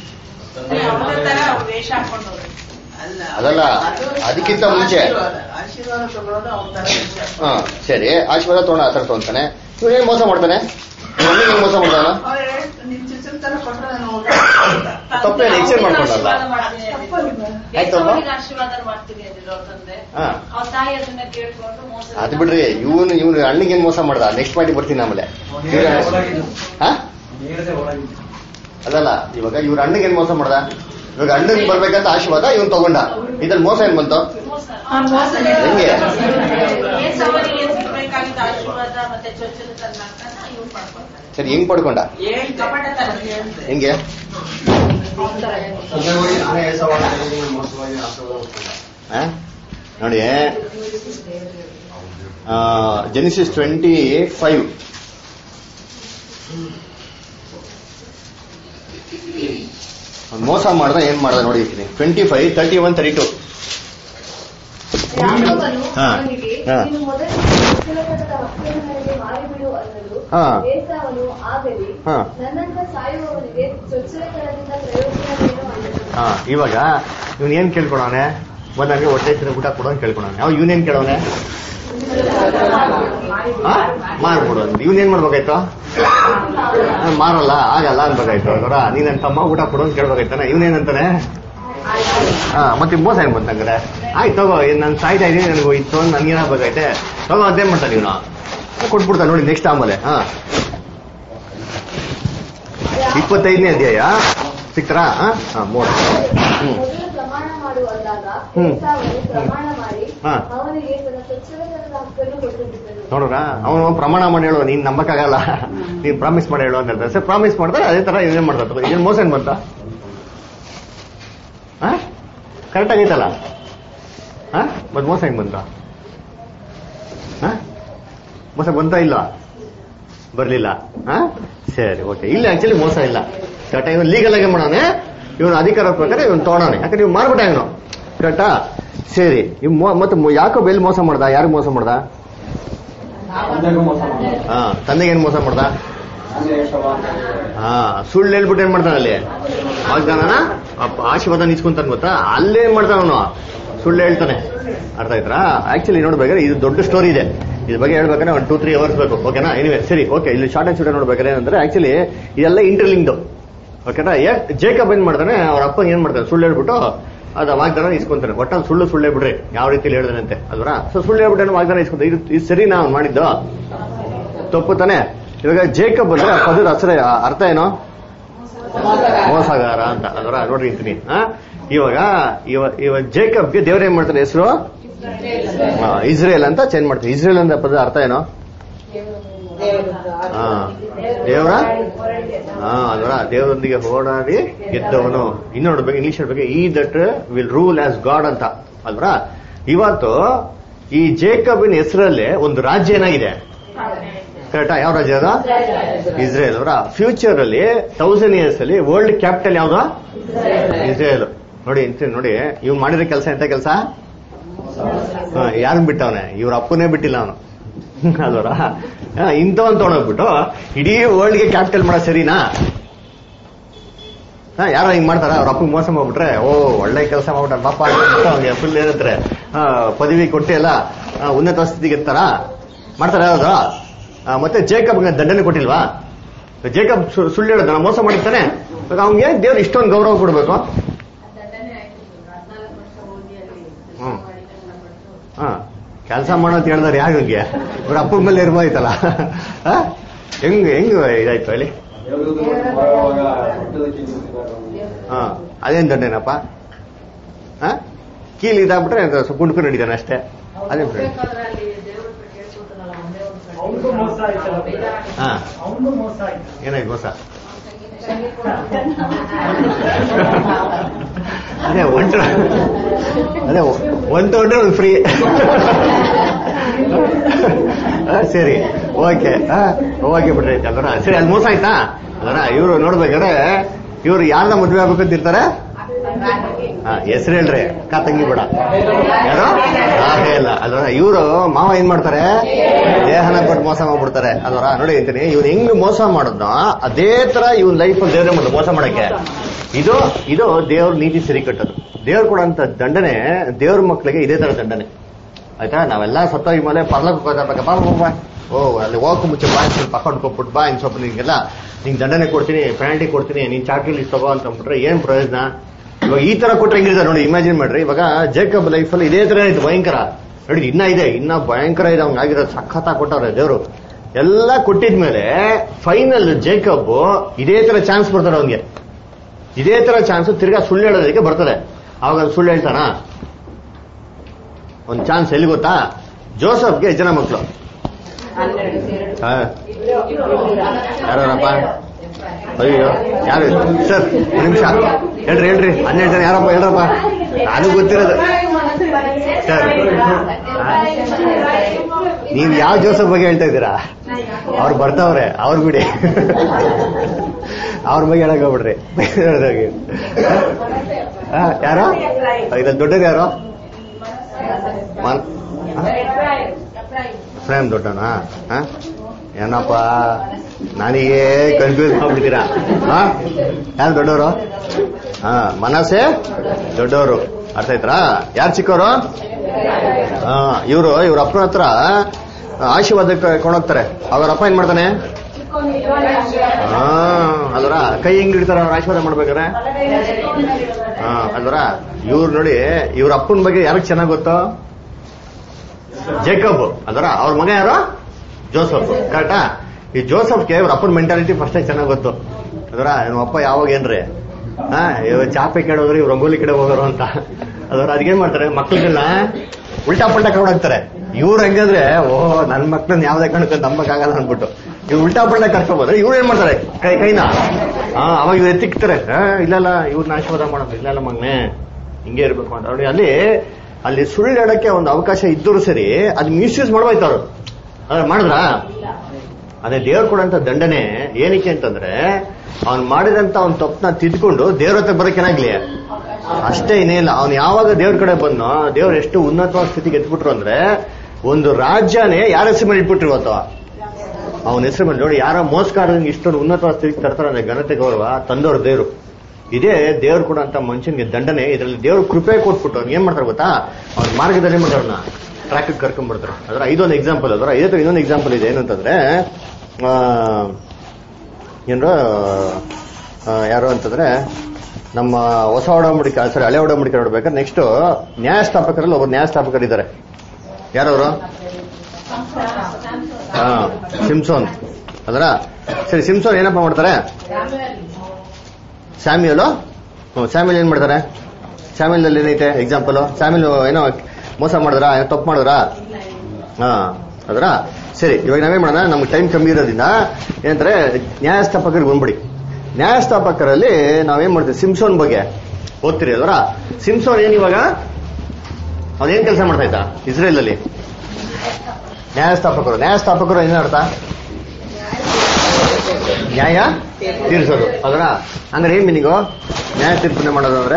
ವೇಷ ಹಾಕೊಂಡವ್ರು ಅಲ್ಲ ಅದಲ್ಲ, ಅದು ಅದಕ್ಕಿಂತ ಮುಂಚೆ. ಆಶೀರ್ವಾದ ಆಶೀರ್ವಾದ ತಗೊಳ್ಳೋದು ಅವನ ತರ ವೇಷ ಹಾ ಸರಿ ಆಶೀರ್ವಾದ ತಗೊಂಡು ಆತರ ತಗೊಂತಾನೆ ಇವ್ನು ಏನ್ ಮೋಸ ಮಾಡ್ತಾನೆ ಮಮ್ಮಿಗೆ ಹೆಂಗ್ ಮೋಸ ಮಾಡ್ತಾನ ಅವ್ರು ಹೇಳ್ತಾರೆ, ನಿನ್ ಚಚ್ಚಲ್ತನ ಕೊಟ್ರೆ ನಾನು ಊಟ ತಪ್ಪೇನು ಎಕ್ಸ್ಚೇಂಜ್ ಮಾಡ್ಕೊಂಡಲ್ಲ ಆಯ್ತು ಅಮ್ಮ? ಆಶೀರ್ವಾದ ಮಾಡ್ತೀನಿ ಅಂದಿದ್ರು ಅವ್ರ ತಂದೆ ಹಾ ಅವ್ರ ತಾಯಿ ಅದನ್ನ ಕೇಳ್ಕೊಂಡು ಮೋಸ ಅದು ಬಿಡ್ರಿ ಇವನು ಇವನು ಅಣ್ಣಿಗೆ ಏನ್ ಮೋಸ ಮಾಡ್ದ ನೆಕ್ಸ್ಟ್ ಪಾರ್ಟಿ ಬರ್ತೀನಿ ಆಮೇಲೆ ಹಾ ನೇರದೇ ಒಳಗಿದ್ದು ಅದಲ್ಲ ಇವಾಗ ಇವ್ರ ಅಣ್ಣಗೆ ಏನ್ ಮೋಸ ಮಾಡ್ದ ಇವಾಗ ಅಣ್ಣಗೆ ಬರ್ಬೇಕಂತ ಆಶೀರ್ವಾದ ಇವನ್ ತಗೊಂಡ ಇದ್ರಲ್ಲಿ ಮೋಸ ಏನ್ ಬಂತು ಹೆಂಗೆ ಏಸವನಿಗೆ ಏನ್ ಸಿಗ್ಬೇಕಾಗಿದ್ದ ಆಶೀರ್ವಾದ ಮತ್ತೆ ಚೊಚ್ಚಲತನ ಅಂತ ಇವ್ರು ಮಾಡ್ಕೊಳ್ತಾರೆ ಸರಿ ಹೆಂಗ್ ಪಡ್ಕೊಂಡ ಏನ್ ಕಪಟತನ ಹೇಳ್ದೆ. ಹೆಂಗೆ ನಿಜವಾಗಿ ನಾನೇ ಏಸವಾದ ದೇವರಿಗೆ ಮೋಸವಾಗಿ ಆಶೀರ್ವಾದ ಕೊಡ್ತೀನಿ. ಆ? ನೋಡಿ ಜೆನಿಸಿಸ್ ಟ್ವೆಂಟಿ ಫೈವ್ ಮೋಸ ಮಾಡ್ದ ಏನ್ ಮಾಡ್ದ ನೋಡಿ twenty five thirty one thirty two ಯಾಕೋಬನು ಹಾ. ಅವನಿಗೆ ಹಾ. ನೀನು ಮೊದಲು ಚೊಚ್ಚಲತನದ ಮಕ್ಕಳ ಮೇಲೆ ಮಾರಿಬಿಡು ಅನ್ನಲು ಹಾ. ಏಸಾವನು ಆಗಲಿ ಹಾ. ನನ್ನಂತ ಸಾಯುವವನಿಗೆ ಚೊಚ್ಚಲತನದಿಂದ ಪ್ರಯೋಜನವೇನು ಅನ್ನಲು ಹಾ ಇವಾಗ ಇವನ್ ಏನ್ ಕೇಳ್ಕೊಳವನೆ ಬಂದಂಗೆ ಹೊಟ್ಟೆ ತಿನ್ನ ಊಟ ಕೊಡೋನ್ ಕೇಳ್ಕೊಳವನೆ ಅವ್ ಇವನೇನ್ ಕೇಳವನೆ ಆ? ಮಾರ್ಬಿಡು ಅಂತ ಇವನೇನ್ ಮಾಡ್ಬೇಕಾಯ್ತು ಆ, ಮಾರಲ್ಲ ಆಗಲ್ಲ ಅನ್ಬೇಕಾಯ್ತು ಅವರ ನೀನ್ ನನ್ನ ತಮ್ಮ ಊಟ ಕೊಡು ಅಂತ ಕೇಳ್ಬೇಕಾಯ್ತಾನೆ ಇವನೇನಂತಾನೆ ಹಾ ಮತ್ತೆ ಮೋಸ ಏನ್ ಬಂತಂಗ್ರೆ ಆಯ್ತು ತಗೋ ನಾನು ಸಾಯ್ತಾ ಇದೀನಿ ನನಗೆ ಇತ್ತು ಅಂತ ನನ್ಗೇನಾಗಬೇಕೈತೆ ತಗೋ ಅದೇನ್ ಮಾಡ್ತಾನೆ ಇವನು ಕೊಟ್ಬಿಡ್ತಾನೆ ನೋಡಿ ನೆಕ್ಸ್ಟ್ ಆಮೇಲೆ ಹಾ ಇಪ್ಪತ್ತೈದನೇ ಅಧ್ಯಾಯ ಸಿಕ್ತರಾ ಹಾ ಮೂವತ್ತು ಹ್ಮ್ ಮೊದಲು ಪ್ರಮಾಣ ಮಾಡುವಂದಾಗ ಹ್ಮ್. ಏಸಾವನು ಪ್ರಮಾಣ ಮಾಡಿ ಹಾ. ಅವನಿಗೆ ತನ್ನ ಚೊಚ್ಚಲತನದ ಹಕ್ಕನ್ನು ಕೊಟ್ಟು ಬಿಟ್ಟನು ನೋಡ್ರ ಅವನು ಪ್ರಮಾಣ ಮಾಡಿ ಹೇಳು ನೀನ್ ನಂಬಕ್ಕಾಗಲ್ಲ ನೀನ್ ಪ್ರಾಮಿಸ್ ಮಾಡಿ ಹೇಳು ಅಂತ ಹೇಳ್ತಾರೆ ಸರ್ ಪ್ರಾಮಿಸ್ ಮಾಡ್ತಾರೆ ಅದೇ ತರ ಏನೇನ್ ಮಾಡ್ತಾರೆ ಏನ್ ಮೋಸ ಏನ್ ಬಂತ ಕರೆಕ್ಟ್ ಆಗೈತಲ್ಲ ಹಾ ಮತ್ ಮೋಸ ಹೆಂಗ್ ಬಂತ ಹಾ ಮೋಸ ಬಂತ ಇಲ್ಲ ಬರ್ಲಿಲ್ಲ ಹಾ ಸರಿ ಓಕೆ ಇಲ್ಲಿ ಆಕ್ಚುಲಿ ಮೋಸ ಇಲ್ಲ ಕರೆಕ್ಟ್ ಇವನು ಲೀಗಲ್ ಆಗಿ ಮಾಡೋಣ ಇವನು ಅಧಿಕಾರ ಪ್ರಕಾರ ಇವನು ತೊಗೊಳೋಣ ಯಾಕಂದ್ರೆ ಇವ್ ಮಾರ್ಬಿಟ್ಟ ಇವನು ಕರೆಕ್ಟಾ ಸರಿ ಇವ್ ಮೋ- ಮತ್ತೆ ಮೊ- ಯಾಕೋ ಬೆಲ್ ಮೋಸ ಮಾಡ್ದ ಯಾರಿಗ್ ಮೋಸ ಮಾಡ್ದ ತಂದೆಗೂ ಮೋಸ ಮಾಡೋದು. ಹಾ ತಂದೆಗೆ ಏನ್ ಮೋಸ ಮಾಡ್ದ ತಂದೆ ಯಶವ ಹಾ ಸುಳ್ಳು ಹೇಳ್ಬಿಟ್ಟು ಏನ್ ಮಾಡ್ತಾನ ಅಲ್ಲಿ ವಾಗ್ದಾನನ ಅಪ್ಪ ಆಶೀರ್ವಾದ ನಿಸ್ಕೊಂತಾನೆ ಗೊತ್ತಾ ಅಲ್ಲೇನ್ ಮಾಡ್ತಾನ ಅವನು ಸುಳ್ಳು ಹೇಳ್ತಾನೆ ಅರ್ಥ ಆಯ್ತಾ ಆಕ್ಚುಲಿ ನೋಡ್ಬೇಕಾದ್ರೆ ಇದು ದೊಡ್ಡ ಸ್ಟೋರಿ ಇದೆ ಇದ್ರ ಬಗ್ಗೆ ಹೇಳ್ಬೇಕಾದ್ರೆ ಒಂದು ಟೂ ತ್ರೀ ಅವರ್ಸ್ ಬೇಕು ಓಕೆನಾ ಎನಿವೆ ಸರಿ ಓಕೆ ಇಲ್ಲಿ ಶಾರ್ಟ್ ಅಂಡ್ ಶೂಟ್ ನೋಡ್ಬೇಕಾದ್ರೆ ಏನಂದ್ರೆ ಆಕ್ಚುಲಿ ಇದೆಲ್ಲ ಇಂಟರ್ಲಿಂಕ್ದು ಓಕೆನಾ ಜೇಕಬ್ ಏನ್ ಮಾಡ್ತಾನೆ ಅವ್ರ ಅಪ್ಪ ಏನ್ ಮಾಡ್ತಾನೆ ಸುಳ್ಳು ಹೇಳ್ಬಿಟ್ಟು ಅದ ವಾಗ್ದಾನ ಇಸ್ಕೊಂತಾನೆ ಒಟ್ಟಲ್ಲಿ ಸುಳ್ಳು ಸುಳ್ಳು ಹೇಳ್ಬಿಡ್ರಿ ಯಾವ ರೀತಿಲಿ ಹೇಳ್ದಂತೆ ಅಲ್ವರ ಸೊ ಸುಳ್ಳು ಹೇಳ್ಬಿಟ್ಟು ವಾಗ್ದಾನ ಇಸ್ಕೊಂತ ಇದು ಇದು ಸರಿ ನಾವು ಮಾಡಿದ್ದು ತಪ್ಪು ತಾನೆ ಇವಾಗ ಜೇಕಬ್ ಅಂದ್ರೆ ಆ ಪದದ ಹೆಸರು ಅರ್ಥ ಏನು ಮೋಸಗಾರ ಅಂತ ಅದರ ನೋಡ್ರಿ ಇಂತೀನಿ ಆ? ಇವಾಗ ಇವ ಇವ ಜೇಕಬ್ಗೆ ದೇವ್ರ ಏನ್ ಮಾಡ್ತಾರೆ ಹೆಸರು ಇಸ್ರೇಲ್ ಅಂತ ಚೇಂಜ್ ಮಾಡ್ತಾರೆ ಇಸ್ರೇಲ್ ಅಂತ ಪದ ಅರ್ಥ ಏನು ಹಾ ದೇವರ ಹಾ ಅದರ ದೇವರೊಂದಿಗೆ ಹೋರಾಡಿ ಗೆದ್ದವನು ಇನ್ನು ನೋಡ್ಬೇಕು ಇಂಗ್ಲಿಷ್ ಹೇಳ್ಬೇಕು ಈ that will rule as God ಅಂತ ಅಲ್ವರ ಇವತ್ತು ಈ ಜೇಕಬಿನ ಹೆಸರಲ್ಲೇ ಒಂದು ರಾಜ್ಯ ಏನಾಗಿದೆ ಕರೆಕ್ಟಾ ಯಾವ ರಾಜ್ಯ ಅದು ಇಸ್ರೇಲ್ ಅವರ ಫ್ಯೂಚರ್ ಅಲ್ಲಿ ತೌಸಂಡ್ ಇಯರ್ಸ್ ಅಲ್ಲಿ ವರ್ಲ್ಡ್ ಕ್ಯಾಪಿಟಲ್ ಯಾವ್ದು ಇಸ್ರೇಲ್ ನೋಡಿ ಇಂತ ನೋಡಿ ಇವ್ ಮಾಡಿರೋ ಕೆಲಸ ಎಂತ ಕೆಲಸ ಯಾರನ್ನ ಬಿಟ್ಟವನೆ ಇವ್ರ ಅಪ್ಪನೇ ಬಿಟ್ಟಿಲ್ಲ ಅವನು ಅಲ್ವರ ಇಂಥವನ್ ತಗೊಂಡೋಗ್ಬಿಟ್ಟು ಇಡೀ ವರ್ಲ್ಡ್ಗೆ ಕ್ಯಾಪಿಟಲ್ ಮಾಡೋ ಸರಿನಾ ಹಾ ಯಾರೋ ಹಿಂಗ್ ಮಾಡ್ತಾರ ಅವ್ರ ಅಪ್ಪಗೆ ಮೋಸ ಮಾಡ್ಬಿಟ್ರೆ ಓ ಒಳ್ಳೆ ಕೆಲಸ ಮಾಡ್ಬಿಟ್ಟ ಪಾಪ ಅಂದ್ಬಿಟ್ಟು ಅವ್ನಿಗೆ ಫುಲ್ ಏನಂತಾರೆ ಆ, ಪದವಿ ಕೊಟ್ಟೆ ಎಲ್ಲ ಆ, ಉನ್ನತ ಸ್ಥಿತಿಗೆ ಎತ್ತಾರ ಮಾಡ್ತಾರ ಯಾವ್ದು ಆ, ಮತ್ತೆ ಜೇಕಬ್ ದಂಡನೆ ಕೊಟ್ಟಿಲ್ವಾ ಜೇಕಬ್ ಸು- ಸುಳ್ಳು ಹೇಳೋದು ನಾನು ಮೋಸ ಮಾಡಿರ್ತಾನೆ ಇವಾಗ ಅವ್ನಿಗೆ ದೇವ್ರು ಇಷ್ಟೊಂದು ಗೌರವ ಕೊಡ್ಬೇಕು ದಂಡನೆ ಆಯ್ತು ಹದಿನಾಲ್ಕು ವರ್ಷ ಓದಿ ಅಲ್ಲಿ ಹ್ಮ್. ಮಾಡಿದ್ದನ್ನ ಬಿಟ್ಟು ಹಾ ಕೆಲಸ ಮಾಡೋದು ಹೇಳಿದ್ರೆ ಯಾರಿಗೆ ಇವ್ರ ಅಪ್ಪನ ಮೇಲೆ ಇರ್ಬೋಯ್ತಲ್ಲ ಆ? ಹೆಂಗ್ ಹೆಂಗ್ ಇದಾಯ್ತು ಹೇಳಿ ದೇವರದು ಮಾಡುವಾಗ ದೊಡ್ಡದ ಕೀಲಿಸಿದಾಗ ಹಾ ಅದೇನ್ ದೊಡ್ಡೇನಪ್ಪ ಹಾ ಕೀಲ್ ಇದಾಗ್ಬಿಟ್ರೆ ಅದು ಸ್ವಲ್ಪ ಗುಂಡ್ಕು ನಡೀತಾನೆ ಅಷ್ಟೇ ಅದೇ ಬೇಕಾದ್ರೆ ಅಲ್ಲಿ ದೇವ್ರ ಹತ್ರ ಕೇಳ್ಕೊತಾನಲ್ಲ ಒಂದೇ ಒಂದು ಕಡೆ. ಅವ್ನ್ಗೂ ಮೋಸ ಆಯ್ತಲ್ಲ. ಬೇಜಾರಾಗ್ತದೆ. ಹಾ ಅವನು ಮೋಸ ಆಯ್ತು ಏನಾಯ್ತು ಮೋಸ ತಂಗಿ ಕೂಡ ಅದೇ ಒಂಟ ಅದೇ ಒಂದು ಹೊಂಟ್ರೆ ಒಂದು ಫ್ರೀ ಸರಿ ಓಕೆ ಓಕೆ ಬಿಡ್ರಿ ಅದರ ಸರಿ ಅಲ್ಲಿ ಮೋಸ ಆಯ್ತಾ ಅದರ ಇವರು ನೋಡ್ಬೇಕಾದ್ರೆ ಇವ್ರು ಯಾರನ್ನ ಮದ್ವೆ ಆಗ್ಬೇಕು ಅಂತ ಇರ್ತಾರೆ ಹೆಸರು ಹೇಳ್ರಿ ಅಕ್ಕ ತಂಗಿ ಬೇಡ ಯಾರು ರಾಹೇ ಇಲ್ಲ ಅಲ್ವ ಇವರು ಮಾವ ಏನ್ ಮಾಡ್ತಾರೆ ದೇಹನ ಕೊಟ್ಟು ಮೋಸ ಮಾಡ್ಬಿಡ್ತಾರೆ ಅಲ್ವರ ನೋಡಿ ಅಂತೀನಿ ಇವ್ನು ಹೆಂಗ್ ಮೋಸ ಮಾಡೋದ್ನ ಅದೇ ತರ ಇವ್ನ ಲೈಫ್ ದೇವ್ರೆ ಮಾಡೋದು ಮೋಸ ಮಾಡಕ್ಕೆ ಇದು ಇದು ದೇವ್ರ ನೀತಿ ಸರಿ ಕಟ್ಟೋದು ದೇವ್ರು ಕೊಡೋಂತ ದಂಡನೆ ದೇವ್ರ ಮಕ್ಕಳಿಗೆ ಇದೇ ತರ ದಂಡನೆ ಆಯ್ತಾ ನಾವೆಲ್ಲ ಸತ್ತೋಗಿ ಮೇಲೆ ಪರ್ಲಕ್ಕೆ ಹೋಗ್ಬೇಕ ಬಾ ಬಾ, ಬಾ ಓ ಅಲ್ಲಿ ಹೋಗಕ್ಕೆ ಮುಂಚೆ ಬಾ ಸ್ವಲ್ಪ ಅಕೌಂಟ್ ಕೊಟ್ಬಿಟ್ಟು ಬಾ ಇನ್ ಸ್ವಲ್ಪ ನಿಂಗೆಲ್ಲ ನಿಂಗೆ ದಂಡನೆ ಕೊಡ್ತೀನಿ ಪೆನಾಲ್ಟಿ ಕೊಡ್ತೀನಿ ನೀನ್ ಚಾಕ್ರಿ ಲಿಸ್ಟ್ ತಗೋ ಅಂತ ಅಂದ್ಬಿಟ್ರೆ ಏನ್ ಪ್ರಯೋಜನ ಇವಾಗ ಈ ತರ ಕೊಟ್ರೆ ಹೆಂಗಿರ್ತಾರೆ ನೋಡಿ ಇಮ್ಯಾಜಿನ್ ಮಾಡ್ರಿ ಇವಾಗ ಜೇಕಬ್ ಲೈಫಲ್ಲಿ ಇದೇ ತರ ಇತ್ತು ಭಯಂಕರ ನೋಡಿ ಇನ್ನ ಇದೆ ಇನ್ನ ಭಯಂಕರ ಇದೆ ಅವ್ನಿಗೆ ಆಗಿರೋದು ಸಖತ್ತ ಕೊಟ್ಟವ್ರೆ ದೇವ್ರು ಎಲ್ಲ ಕೊಟ್ಟಿದ್ಮೇಲೆ ಫೈನಲ್ ಜೇಕಬ್ ಇದೇ ತರ ಚಾನ್ಸ್ ಬರ್ತಾರೆ ಅವ್ನಿಗೆ ಇದೇ ತರ ಚಾನ್ಸ್ ತಿರ್ಗಾ ಸುಳ್ಳು ಹೇಳೋದಕ್ಕೆ ಬರ್ತದೆ ಅವಾಗ ಅವ್ನು ಸುಳ್ಳು ಹೇಳ್ತಾನ ಒಂದ್ ಚಾನ್ಸ್ ಎಲ್ಲಿ ಗೊತ್ತಾ ಜೋಸಫ್ಗೆ ಎಷ್ಟು ಜನ ಮಕ್ಕಳು ಯಾರಪ್ಪ ಅಯ್ಯೋ ಯಾರು ಸರ್ ಒಂದ್ ನಿಮಿಷ ಹೇಳ್ರಿ ಹೇಳ್ರಿ ಹನ್ನೆರಡು ಜನ ಯಾರಪ್ಪ ಹೇಳ್ರಪ್ಪ ನಾನು ಗೊತ್ತಿರೋದು ಸರ್ ನೀವು ಯಾವ ಜೋಸಫ್ ಬಗ್ಗೆ ಹೇಳ್ತಾ ಇದ್ದೀರಾ ಅವ್ರು ಬರ್ತಾವ್ರೆ ಅವ್ರು ಬಿಡಿ ಅವ್ರ ಬಗ್ಗೆ ಹೇಳಕ್ ಹೋಗ್ಬಿಡ್ರಿ ಆ, ಯಾರು ಇದ್ರಲ್ಲಿ ದೊಡ್ಡದು ಯಾರು ಮನ್- ಆ? ಫ್ರೇಮ್ ದೊಡ್ಡನಾ ಆ? ಏನಪ್ಪ ನನಗೆ ಕನ್ಫ್ಯೂಸ್ ಮಾಡ್ಬಿಡ್ತೀರಾ ಹಾ ಯಾರು ದೊಡ್ಡವರು ಹಾ ಮನಸ್ಸೆ ದೊಡ್ಡವರು ಅರ್ಥ ಆಯ್ತಾ ಯಾರು ಚಿಕ್ಕವರು ಹಾ ಇವರು ಇವ್ರ ಅಪ್ಪನ ಹತ್ರ ಆಶೀರ್ವಾದಕ್ಕೆ ಕೊಂಡೋಗ್ತಾರೆ ಅವ್ರ ಅಪ್ಪ ಏನ್ ಮಾಡ್ತಾನೆ ಹಾ ಅಲ್ವರ ಕೈ ಹೆಂಗ್ ಹಿಡಿತಾರ ಅವ್ರ ಆಶೀರ್ವಾದ ಮಾಡ್ಬೇಕಾರೆ ಹಾ ಅಲ್ವರ ಇವ್ರು ನೋಡಿ ಇವ್ರ ಅಪ್ಪನ ಬಗ್ಗೆ ಯಾರಿಗೆ ಚೆನ್ನಾಗ್ ಗೊತ್ತೋ ಜೇಕಬ್ ಅದರ ಅವ್ರ ಮಗ ಯಾರು ಜೋಸಫ್ ಕರೆಕ್ಟಾ ಈ ಜೋಸಫ್ಗೆ ಇವ್ರ ಅಪ್ಪನ ಮೆಂಟಾಲಿಟಿ ಫಸ್ಟ್ ಚೆನ್ನಾಗ್ ಗೊತ್ತು ಅದರ ನಮ್ಮ ಅಪ್ಪ ಯಾವಾಗ ಏನ್ರಿ ಹಾ ಇವ್ರು ಚಾಪೆ ಕಡೆ ಹೋಗ್ರಿ ಇವ್ರು ರಂಗೋಲಿ ಕಡೆ ಹೋಗೋರು ಅಂತ ಅದರ ಅದಕ್ಕೇನ್ ಮಾಡ್ತಾರೆ ಮಕ್ಳನ್ನೆಲ್ಲ ಉಲ್ಟಾ ಪಲ್ಟಾ ಕರ್ಕೊಂಡೋಗ್ತಾರೆ ಇವ್ರು ಹೆಂಗಂದ್ರೆ ಓ ನನ್ ಮಕ್ಳನ್ನ ಯಾವ್ದೇ ಕಾರಣಕ್ಕೆ ನಂಬಕ್ಕಾಗಲ್ಲ ಅನ್ಬಿಟ್ಟು ಇವ್ರು ಉಲ್ಟಾ ಪಲ್ಟಾ ಕರ್ಕೊಂಡ್ಬೋದ್ರೆ ಇವ್ರು ಏನ್ ಮಾಡ್ತಾರೆ ಕೈ ಕೈನ ಹಾ ಅವಾಗ ಇವ್ರು ಎತ್ತಿಕ್ತಾರೆ ಹಾ ಇಲ್ಲಲ್ಲ ಇವ್ರನ್ನ ಆಶೀರ್ವಾದ ಮಾಡೋದು ಇಲ್ಲಲ್ಲ ಮಗ್ನೆ ಹಿಂಗೆ ಇರ್ಬೇಕು ಅಂತ ನೋಡಿ ಅಲ್ಲಿ ಅಲ್ಲಿ ಸುಳ್ಳಾಡಕ್ಕೆ ಒಂದು ಅವಕಾಶ ಇದ್ದರೂ ಸರಿ ಅದು ಮಿಸ್ಯೂಸ್ ಮಾಡ್ಬೋಯ್ತು ಅವ್ರು ಅದ್ರ ಮಾಡಿದ್ರ ಅದೇ ದೇವ್ರು ಕೊಡಂತ ದಂಡನೆ ಏನಕ್ಕೆ ಅಂತಂದ್ರೆ ಅವ್ನು ಮಾಡಿದಂತ ಅವ್ನ ತಪ್ಪನ್ನ ತಿದ್ಕೊಂಡು ದೇವ್ರ ಹತ್ರ ಬರೋಕೇನಾಗ್ಲಿ ಅಷ್ಟೇ ಇನ್ನೇನಿಲ್ಲ ಅವ್ನು ಯಾವಾಗ ದೇವ್ರ ಕಡೆ ಬಂದೋ ದೇವ್ರು ಎಷ್ಟು ಉನ್ನತವಾದ ಸ್ಥಿತಿಗೆ ಎತ್ಬಿಟ್ರು ಅಂದ್ರೆ ಒಂದು ರಾಜ್ಯನೇ ಯಾರ ಹೆಸರು ಮೇಲೆ ಇಟ್ಬಿಟ್ರು ಇವತ್ತು ಅವನ ಹೆಸರು ಮೇಲೆ ನೋಡಿ ಯಾರೋ ಮೋಸ್ಕಾರದಂಗೆ ಇಷ್ಟೊಂದು ಉನ್ನತವಾದ ಸ್ಥಿತಿಗೆ ತರ್ತಾರೆ ಅಂದ್ರೆ ಘನತೆ ಗೌರವ ತಂದವ್ರ ದೇವ್ರು ಇದೇ ದೇವ್ರು ಕೂಡ ಅಂತ ಮನುಷ್ಯನಿಗೆ ದಂಡನೆ ಇದರಲ್ಲಿ ದೇವ್ರು ಕೃಪೆ ಕೊಟ್ಬಿಟ್ಟು ಅವ್ನು ಏನ್ ಮಾಡ್ತಾರೆ ಗೊತ್ತಾ ಅವ್ನ ಮಾರ್ಗದಲ್ಲಿ ಮಾಡ್ತಾರೆ ಅವ್ರನ್ನ ಟ್ರ್ಯಾಕ್ ಕರ್ಕೊಂಡ್ ಬರ್ತಾರೆ ಅದರ ಇದೊಂದು ಎಕ್ಸಾಂಪಲ್ ಅದರ ಇದೇ ತರ ಇನ್ನೊಂದು ಎಕ್ಸಾಂಪಲ್ ಇದೆ ಏನಂತಂದ್ರೆ ಆ, ಏನ್ರ ಆ, ಯಾರು ಅಂತಂದ್ರೆ ನಮ್ಮ ಹೊಸ ಒಡಂಬಡಿಕೆ ಸರಿ ಹಳೆ ಒಡಂಬಡಿಕೆ ನೋಡ್ಬೇಕಾದ್ರೆ ನೆಕ್ಸ್ಟ್ ನ್ಯಾಯಸ್ಥಾಪಕರಲ್ಲಿ ಒಬ್ಬರು ನ್ಯಾಯಸ್ಥಾಪಕರಿದ್ದಾರೆ ಯಾರವರು ಹಾ ಸಿಮ್ಸೋನ್ ಅದರ ಸರಿ ಸಿಮ್ಸೋನ್ ಏನಪ್ಪ ಮಾಡ್ತಾರೆ ಸ್ಯಾಮ್ಯಲು ಹ್ಞೂ ಸ್ಯಾಮಿಲ್ ಏನ್ ಮಾಡ್ತಾರೆ ಸ್ಯಾಮಿಲ್ ಏನೈತೆ ಎಕ್ಸಾಂಪಲ್ ಸ್ಯಾಮಿಲ್ ಏನೋ ಮೋಸ ಮಾಡಿದ್ರಾ ಏನೋ ತಪ್ಪು ಮಾಡಿದ್ರಾ ಹಾ ಅದರ ಸರಿ ಇವಾಗ ನಾವೇನ್ ಮಾಡೋಣ ನಮ್ಗೆ ಟೈಮ್ ಕಮ್ಮಿ ಇರೋದ್ರಿಂದ ಏನಂತಾರೆ ನ್ಯಾಯಸ್ಥಾಪಕರಿಗೆ ಬಂದ್ಬಿಡಿ ನ್ಯಾಯಸ್ಥಾಪಕರಲ್ಲಿ ನಾವೇನ್ ಮಾಡ್ತೀವಿ ಸಿಮ್ಸೋನ್ ಬಗ್ಗೆ ಓದ್ತೀರಿ ಅದರ ಸಿಮ್ಸೋನ್ ಏನ್ ಇವಾಗ ಅವನೇನ್ ಕೆಲಸ ಮಾಡ್ತಾ ಇದ್ದ ಇಸ್ರೇಲ್ ಅಲ್ಲಿ ನ್ಯಾಯಸ್ಥಾಪಕರು ನ್ಯಾಯಸ್ಥಾಪಕರು ಏನ್ ಅರ್ಥ ನ್ಯಾಯ ತೀರಿಸೋದು ಅದರ ಅಂದ್ರೆ ಏನ್ ಮೀನಿಂಗು ನ್ಯಾಯ ತೀರ್ಪಣೆ ಮಾಡೋದು ಅಂದ್ರೆ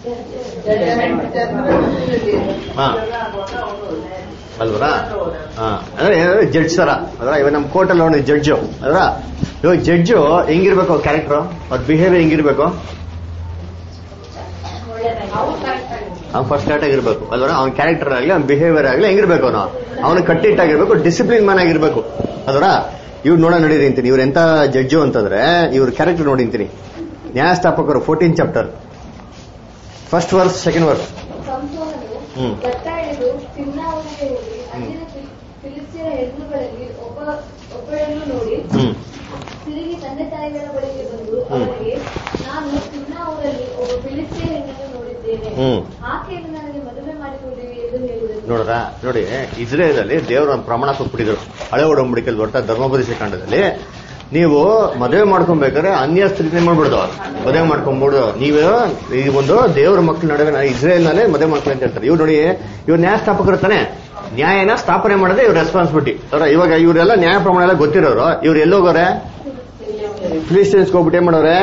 ಹಾ ಅಲ್ವರಾ ಹಾ ಅಂದ್ರೆ ಏನಂದ್ರೆ ಜಡ್ಜ್ ತರ ಅದರ ಇವಾಗ ನಮ್ಮ ಕೋರ್ಟಲ್ಲಿ ನೋಡಿ ಜಡ್ಜು ಅದರ ಇವಾಗ ಜಡ್ಜು ಹೆಂಗಿರ್ಬೇಕು ಕ್ಯಾರೆಕ್ಟರ್ ಅವ್ರ ಬಿಹೇವಿಯರ್ ಹೆಂಗಿರ್ಬೇಕು ಅವ್ನು ಫಸ್ಟ್ ಕರೆಕ್ಟ್ ಆಗಿರ್ಬೇಕು ಅಲ್ವರ ಅವ್ನ ಕ್ಯಾರೆಕ್ಟರ್ ಆಗಲಿ ಅವ್ನ ಬಿಹೇವಿಯರ್ ಆಗಲಿ ಹೆಂಗಿರ್ಬೇಕು ಅವನು ಅವನು ಕಟ್ಟಿಟ್ಟಾಗಿರ್ಬೇಕು ಡಿಸಿಪ್ಲಿನ್ ಮ್ಯಾನ್ ಆಗಿರ್ಬೇಕು ಅದರ ಇವ್ರು ನೋಡ ನಡೀರಿ ಅಂತೀನಿ ಇವ್ರು ಎಂತ ಜಡ್ಜು ಅಂತಂದ್ರೆ ಇವ್ರ ಕ್ಯಾರೆಕ್ಟರ್ ನೋಡಿ ಅಂತೀನಿ ನ್ಯಾಯಸ್ಥಾಪಕರು fourteen chapter first verse second verse ಸಂಸೋನನು ಹ್ಮ್. ಬೆಟ್ಟ ಇಳಿದು ತಿಮ್ನಾವನಿಗೆ ಹೋಗಿ ಅಲ್ಲಿನ ಫಿಲ್- ಫಿಲಿಸ್ತಿಯರ ಹೆಣ್ಣುಗಳಲ್ಲಿ ಒಬ್ಬ ಒಬ್ಬಳನ್ನು ನೋಡಿ ಹ್ಮ್ ತಿರುಗಿ ತಂದೆ ತಾಯಿಗಳ ಬಳಿಗೆ ಬಂದು ಹ್ಮ್. ಅವರಿಗೆ ನಾನು ತಿಮ್ನಾವೂರಲ್ಲಿ ಒಬ್ಬ ಫಿಲಿಸ್ತಿಯ ಹೆಣ್ಣನ್ನು ನೋಡಿದ್ದೇನೆ ಹ್ಮ್. ಆಕೆಯನ್ನು ನನಗೆ ಮದುವೆ ಮಾಡಿಕೊಡಿರಿ ಎಂದು ಹೇಳಿದರು ನೋಡ್ರ ನೋಡಿ ಇಸ್ರೇಲ್ ಅಲ್ಲಿ ದೇವರು ಒಂದು ಪ್ರಮಾಣ ಕೊಟ್ಬಿಟ್ಟಿದ್ರು ಹಳೆ ಒಡಂಬಡಿಕೆಯಲ್ಲಿ ಬರ್ತಾ ಧರ್ಮೋಪದೇಶ ಕಾಂಡದಲ್ಲಿ ನೀವು ಮದುವೆ ಮಾಡ್ಕೊಬೇಕಾದ್ರೆ ಅನ್ಯ ಸ್ತ್ರೀನೇ ಮಾಡ್ಬಿಡ್ದು ಮದುವೆ ಮಾಡ್ಕೊಂಡ್ಬಿಡು ನೀವು ಈ ಒಂದು ದೇವ್ರ ಮಕ್ಳ ನಡುವೆ ನಾ ಇಸ್ರೇಲ್ ನಲ್ಲೇ ಮದುವೆ ಮಾಡ್ಕೊಳ್ಳಿ ಅಂತ ಹೇಳ್ತಾರೆ ಇವ್ರು ನೋಡಿ ಇವ್ರು ನ್ಯಾಯಸ್ಥಾಪಕರು ತಾನೆ ನ್ಯಾಯನ ಸ್ಥಾಪನೆ ಮಾಡೋದೇ ಇವ್ರ ರೆಸ್ಪಾನ್ಸಿಬಿಲಿಟಿ ಅವರ ಇವಾಗ ಇವರೆಲ್ಲ ನ್ಯಾಯ ಪ್ರಮಾಣ ಎಲ್ಲ ಗೊತ್ತಿರೋರು ಇವ್ರು ಎಲ್ಲೋಗೋರೆ ಫಿಲಿಸ್ಟೀನ್ಸ್ ಹೋಗ್ಬಿಟ್ಟು ಏನ್ ಮಾಡೋರೆ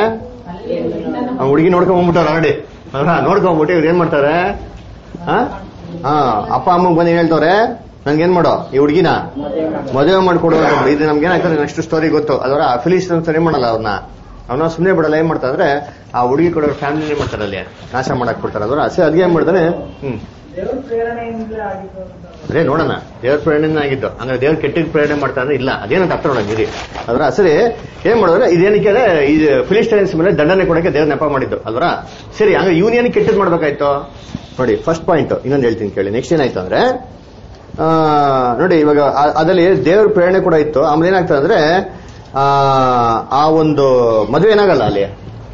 ಆ ಹುಡುಗಿ ನೋಡ್ಕೊಂಡ್ ಬಂದ್ಬಿಟ್ಟಾರ ಆಲ್ರೆಡಿ ಅಲ್ಲ ನೋಡ್ಕೊಂಡ್ಬಿಟ್ಟು ಇವ್ರು ಏನ್ ಮಾಡ್ತಾರೆ ಹಾ ಹಾ ಅಪ್ಪ ಅಮ್ಮಗೆ ಬಂದು ಹೇಳ್ತವ್ರೆ ನನ್ಗೆ ಏನ್ ಮಾಡೋ ಈ ಹುಡುಗಿನ ಮದುವೆ ಮಾಡ್ಕೊಡು ಅಂತ ಬಿಡು. ಇದು ನಮ್ಗೆ ಏನಾಗ್ತದೆ ನೆಕ್ಸ್ಟ್ ಸ್ಟೋರಿ ಗೊತ್ತು ಅದರ ಫಿಲಿಸ್ಟೀನ್ಸ್ ಏನ್ ಮಾಡಲ್ಲ ಅವ್ರನ್ನ ಅವನ ಸುಮ್ಮನೆ ಬಿಡಲ್ಲ ಏನ್ ಮಾಡ್ತಾರೆ ಅಂದ್ರೆ ಆ ಹುಡುಗಿ ಕೊಡೋ ಫ್ಯಾಮಿಲಿ ಏನ್ ಮಾಡ್ತಾರೆ ಅಲ್ಲಿ ನಾಶ ಮಾಡಕ್ ಬಿಡ್ತಾರೆ ಅದರ ಅಷ್ಟೇ ಅದ್ಗೆ ಏನ್ ಮಾಡ್ತಾನೆ ಹ್ಮ್ ದೇವ್ರ ಪ್ರೇರಣೆಯಿಂದಲೇ ಆಗಿದ್ದು ಅಂತ ಅದೇ ನೋಡೋಣ ದೇವ್ರ ಪ್ರೇರಣೆ ಆಗಿದ್ದು ಅಂದ್ರೆ ದೇವ್ರ ಕೆಟ್ಟಿದ್ ಪ್ರೇರಣೆ ಮಾಡ್ತಾ ಅಂದ್ರೆ ಇಲ್ಲ ಅದೇನಂತ ಅರ್ಥ ನೋಡೋಣ ಇರಿ ಅದ್ರ ಸರಿ ಏನ್ ಮಾಡೋದ್ರೆ ಇದೇನಕ್ಕೆ ಅಂದ್ರೆ ಇದು ಫಿಲಿಸ್ಟೈನ್ಸ್ ಮೇಲೆ ದಂಡನೆ ಕೊಡಕ್ಕೆ ದೇವ್ರ ನೆಪ ಮಾಡಿದ್ದು ಅಲ್ವರ ಸರಿ ಹಂಗ ಇವನ್ ಏನಕ್ಕೆ ಕೆಟ್ಟದ್ ಮಾಡ್ಬೇಕಾಯ್ತು ನೋಡಿ ಫಸ್ಟ್ ಪಾಯಿಂಟ್ ಇನ್ನೊಂದು ಹೇಳ್ತೀನಿ ಕೇಳಿ ನೆಕ್ಸ್ಟ್ ಏನಾಯ್ತು ಅಂದ್ರೆ ಆ, ನೋಡಿ ಇವಾಗ ಆ- ಅದಲ್ಲಿ ದೇವ್ರ ಪ್ರೇರಣೆ ಕೂಡ ಇತ್ತು ಆಮೇಲೆ ಏನಾಗ್ತದೆ ಅಂದ್ರೆ ಆ, ಆ ಒಂದು ಮದುವೆ ಏನಾಗಲ್ಲ ಅಲ್ಲಿ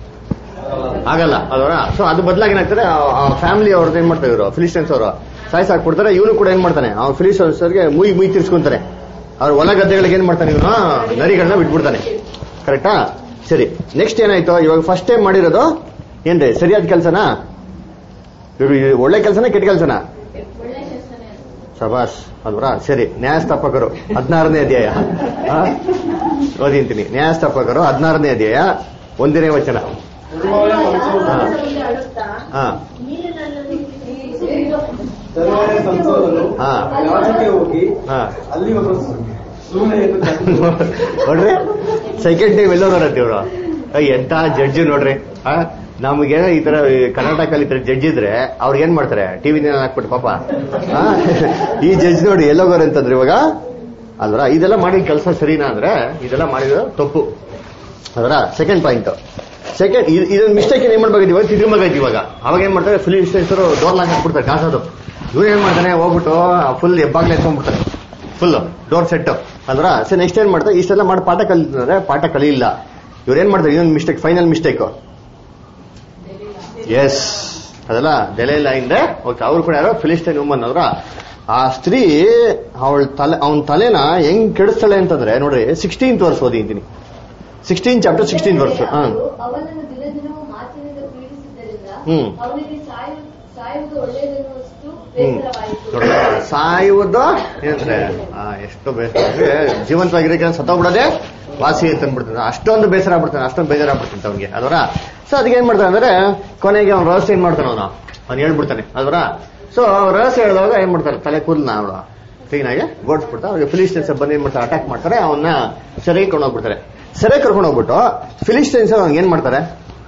ಆಗಲ್ಲ ಅದರ ಸೊ ಅದು ಬದಲಾಗಿ ಏನಾಗ್ತಾರೆ ಆ ಫ್ಯಾಮಿಲಿ ಅವ್ರದ್ದು ಏನ್ ಮಾಡ್ತಾರೆ ಇವರು ಫಿಲಿಸ್ಟೈನ್ಸ್ ಅವರು ಸಾಯ್ಸ್ ಹಾಕ್ಬಿಡ್ತಾರೆ ಇವನು ಕೂಡ ಏನ್ ಮಾಡ್ತಾನೆ ಆ ಫಿಲಿಸ್ಟೈನ್ಸ್ಗೆ ಮುಯ್ ಮುಯ್ ತಿರ್ಸ್ಕೊಂತಾರೆ ಅವ್ರ ಹೊಲ ಗದ್ದೆಗಳಿಗೆ ಏನ್ ಮಾಡ್ತಾನೆ ಇವನು ನರಿಗಳನ್ನ ಬಿಟ್ಬಿಡ್ತಾನೆ ಕರೆಕ್ಟಾ ಸರಿ ನೆಕ್ಸ್ಟ್ ಏನಾಯ್ತು ಇವಾಗ ಫಸ್ಟ್ ಟೈಮ್ ಮಾಡಿರೋದು ಏನ್ರಿ ಸರಿಯಾದ ಕೆಲಸನಾ ಇವ್ರು ಇದು ಒಳ್ಳೆ ಕೆಲಸನ ಕೆಟ್ಟ ಕೆಲಸನ ಶಬಾಷ್ ಅಲ್ವರಾ ಸರಿ ನ್ಯಾಯಸ್ಥಾಪಕರು ಹದಿನಾರನೇ ಅಧ್ಯಾಯ ಆ? ಓದಿಂತೀನಿ ನ್ಯಾಯಸ್ಥಾಪಕರು ಹದಿನಾರನೇ ಅಧ್ಯಾಯ ಒಂದನೇ ವಚನ ಅಳುತ್ತಾ ಹಾ ನೀನು ನನ್ನನ್ನು ತರುವಾಯ ಸಂಸೋದನು ಹಾ. ರಾಜಕ್ಕೆ ಹೋಗಿ ಹಾ ಅಲ್ಲಿ ಒಬ್ಬ ಸೂನೆಯನ್ನು ತಂದು ನೋಡ್ರಿ ಸೆಕೆಂಡ್ ಟೈಮ್ ಎಲ್ಲೋ ನೋಡತ್ತಿ ಇವ್ರು ಎಂತ ಜಡ್ಜ್ ನೋಡ್ರಿ ಆ? ನಮ್ಗೆ ಈ ತರ ಈ ಕರ್ನಾಟಕದಲ್ಲಿ ಈ ತರ ಜಡ್ಜ್ ಇದ್ರೆ ಅವ್ರು ಏನ್ ಮಾಡ್ತಾರೆ ಟಿವಿ ಹಾಕ್ಬಿಟ್ಟು ಪಾಪ ಆ? ಈ ಜಡ್ಜ್ ನೋಡಿ ಎಲ್ಲೋಗೋರು ಅಂತಂದ್ರೆ ಇವಾಗ ಅಲ್ವರ ಇದೆಲ್ಲ ಮಾಡಿದ ಕೆಲಸ ಸರಿನಾ ಅಂದ್ರೆ ಇದೆಲ್ಲ ಮಾಡಿದ ತಪ್ಪು ಅದರ ಸೆಕೆಂಡ್ ಪಾಯಿಂಟ್ ಸೆಕೆಂಡ್ ಇದೊಂದು ಮಿಸ್ಟೇಕ್ ಏನ್ ಮಾಡ್ಬೇಕಾಗಿತ್ತು ಇವಾಗ ತಿರುಮಗಾಯ್ತು ಇವಾಗ ಅವಾಗ ಏನ್ ಮಾಡ್ತಾರೆ ಫಿಲಿಸ್ಟೈನ್ಸರು ಡೋರ್ ಲಾಕ್ ಹಾಕ್ಬಿಡ್ತಾರೆ ಕಾಸೋದು ಇವ್ರು ಏನ್ ಮಾಡ್ತಾನೆ ಹೋಗ್ಬಿಟ್ಟು ಫುಲ್ ಹೆಬ್ಬಾಗ್ಲೆ ಎತ್ಕೊಂಡ್ಬಿಡ್ತಾರೆ ಫುಲ್ ಡೋರ್ ಸೆಟ್ ಅಲ್ವರ ಸೊ ನೆಕ್ಸ್ಟ್ ಏನ್ ಮಾಡ್ತಾರೆ ಇಷ್ಟೆಲ್ಲ ಮಾಡಿ ಪಾಠ ಕಲಿತಾರೆ ಪಾಠ ಕಲಿಯಿಲ್ಲ ಇವ್ರು ಏನ್ ಮಾಡ್ತಾರೆ ಇನ್ನೊಂದು ಮಿಸ್ಟೇಕ್ ಫೈನಲ್ ಮಿಸ್ಟೇಕ್ ಎಸ್ ಅದಲ್ಲ ದೆಲೆಲ್ಲ ಹಿಂದೆ ಓಕೆ ಅವ್ರು ಕೂಡ ಯಾರೋ ಫಿಲಿಸ್ಟೈನ್ ವುಮನ್ ಅವರ ಆ ಸ್ತ್ರೀ ಅವಳ ತಲೆ ಅವನ ತಲೆನ ಹೆಂಗ್ ಕೆಡಿಸ್ತಾಳೆ ಅಂತಂದ್ರೆ ನೋಡ್ರಿ ಸಿಕ್ಸ್ಟೀನ್ತ್ ವರ್ಷ ಓದಿದ್ದೀನಿ ಸಿಕ್ಸ್ಟೀನ್ ಚಾಪ್ಟರ್ ಸಿಕ್ಸ್ಟೀನ್ ವರ್ಷ ಹಾ ಅವನನ್ನು ದಿನ ದಿನವೂ ಮಾತಿನಿಂದ ಪೀಡಿಸಿದ್ದರಿಂದ ಹ್ಮ್. ಅವನಿಗೆ ಸಾಯು ಸಾಯುವುದು ಒಳ್ಳೆಯದೆನ್ನುವಷ್ಟು ಹ್ಮ್ ಬೇಸರವಾಯಿತು ನೋಡ್ರಿ, ಸಾಯುವುದು ಏನಂದ್ರೆ ಆ, ಎಷ್ಟು ಬೇಸರ ಅಂದ್ರೆ ಜೀವಂತವಾಗಿರೋಕೆ ಸತ್ತೋಗ್ಬಿಡೋದೆ ವಾಸಿ ಅಂತ ಅಂದ್ಬಿಡ್ತಾನೆ ಅಷ್ಟೊಂದು ಬೇಸರ ಆಗ್ಬಿಡ್ತಾನೆ ಅಷ್ಟೊಂದು ಬೇಜಾರಾಗ್ಬಿಡ್ತಾನೆ ಅವನಿಗೆ ಅದರ ಸೊ ಅದಕ್ಕೆ ಏನ್ ಮಾಡ್ತಾನೆ ಅಂದ್ರೆ ಕೊನೆಗೆ ಅವ್ನು ರಹಸ್ಯ ಏನ್ ಮಾಡ್ತಾನೆ ಅವನು ಅವ್ನು ಹೇಳ್ಬಿಡ್ತಾನೆ ಅದರ ಸೊ ರಹಸ್ಯ ಹೇಳಿದಾಗ ಏನ್ ಮಾಡ್ತಾರೆ ತಲೆ ಕೂದಲ ಅವಳು ಕ್ಲೀನ್ ಆಗಿ ಗೋಡ್ಸ್ಬಿಡ್ತಾರೆ ಅವ್ರಿಗೆ ಫಿಲಿಸ್ಟೈನ್ಸ್ ಬಂದು ಏನ್ ಮಾಡ್ತಾರೆ ಅಟ್ಯಾಕ್ ಮಾಡ್ತಾರೆ ಅವನ್ನ ಸೆರೆ ಕರ್ಕೊಂಡು ಹೋಗ್ಬಿಡ್ತಾರೆ ಸೆರೆ ಕರ್ಕೊಂಡು ಹೋಗ್ಬಿಟ್ಟು ಫಿಲಿಸ್ಟೈನ್ಸ್ ಅವ್ನಿಗೆ ಏನ್ ಮಾಡ್ತಾರೆ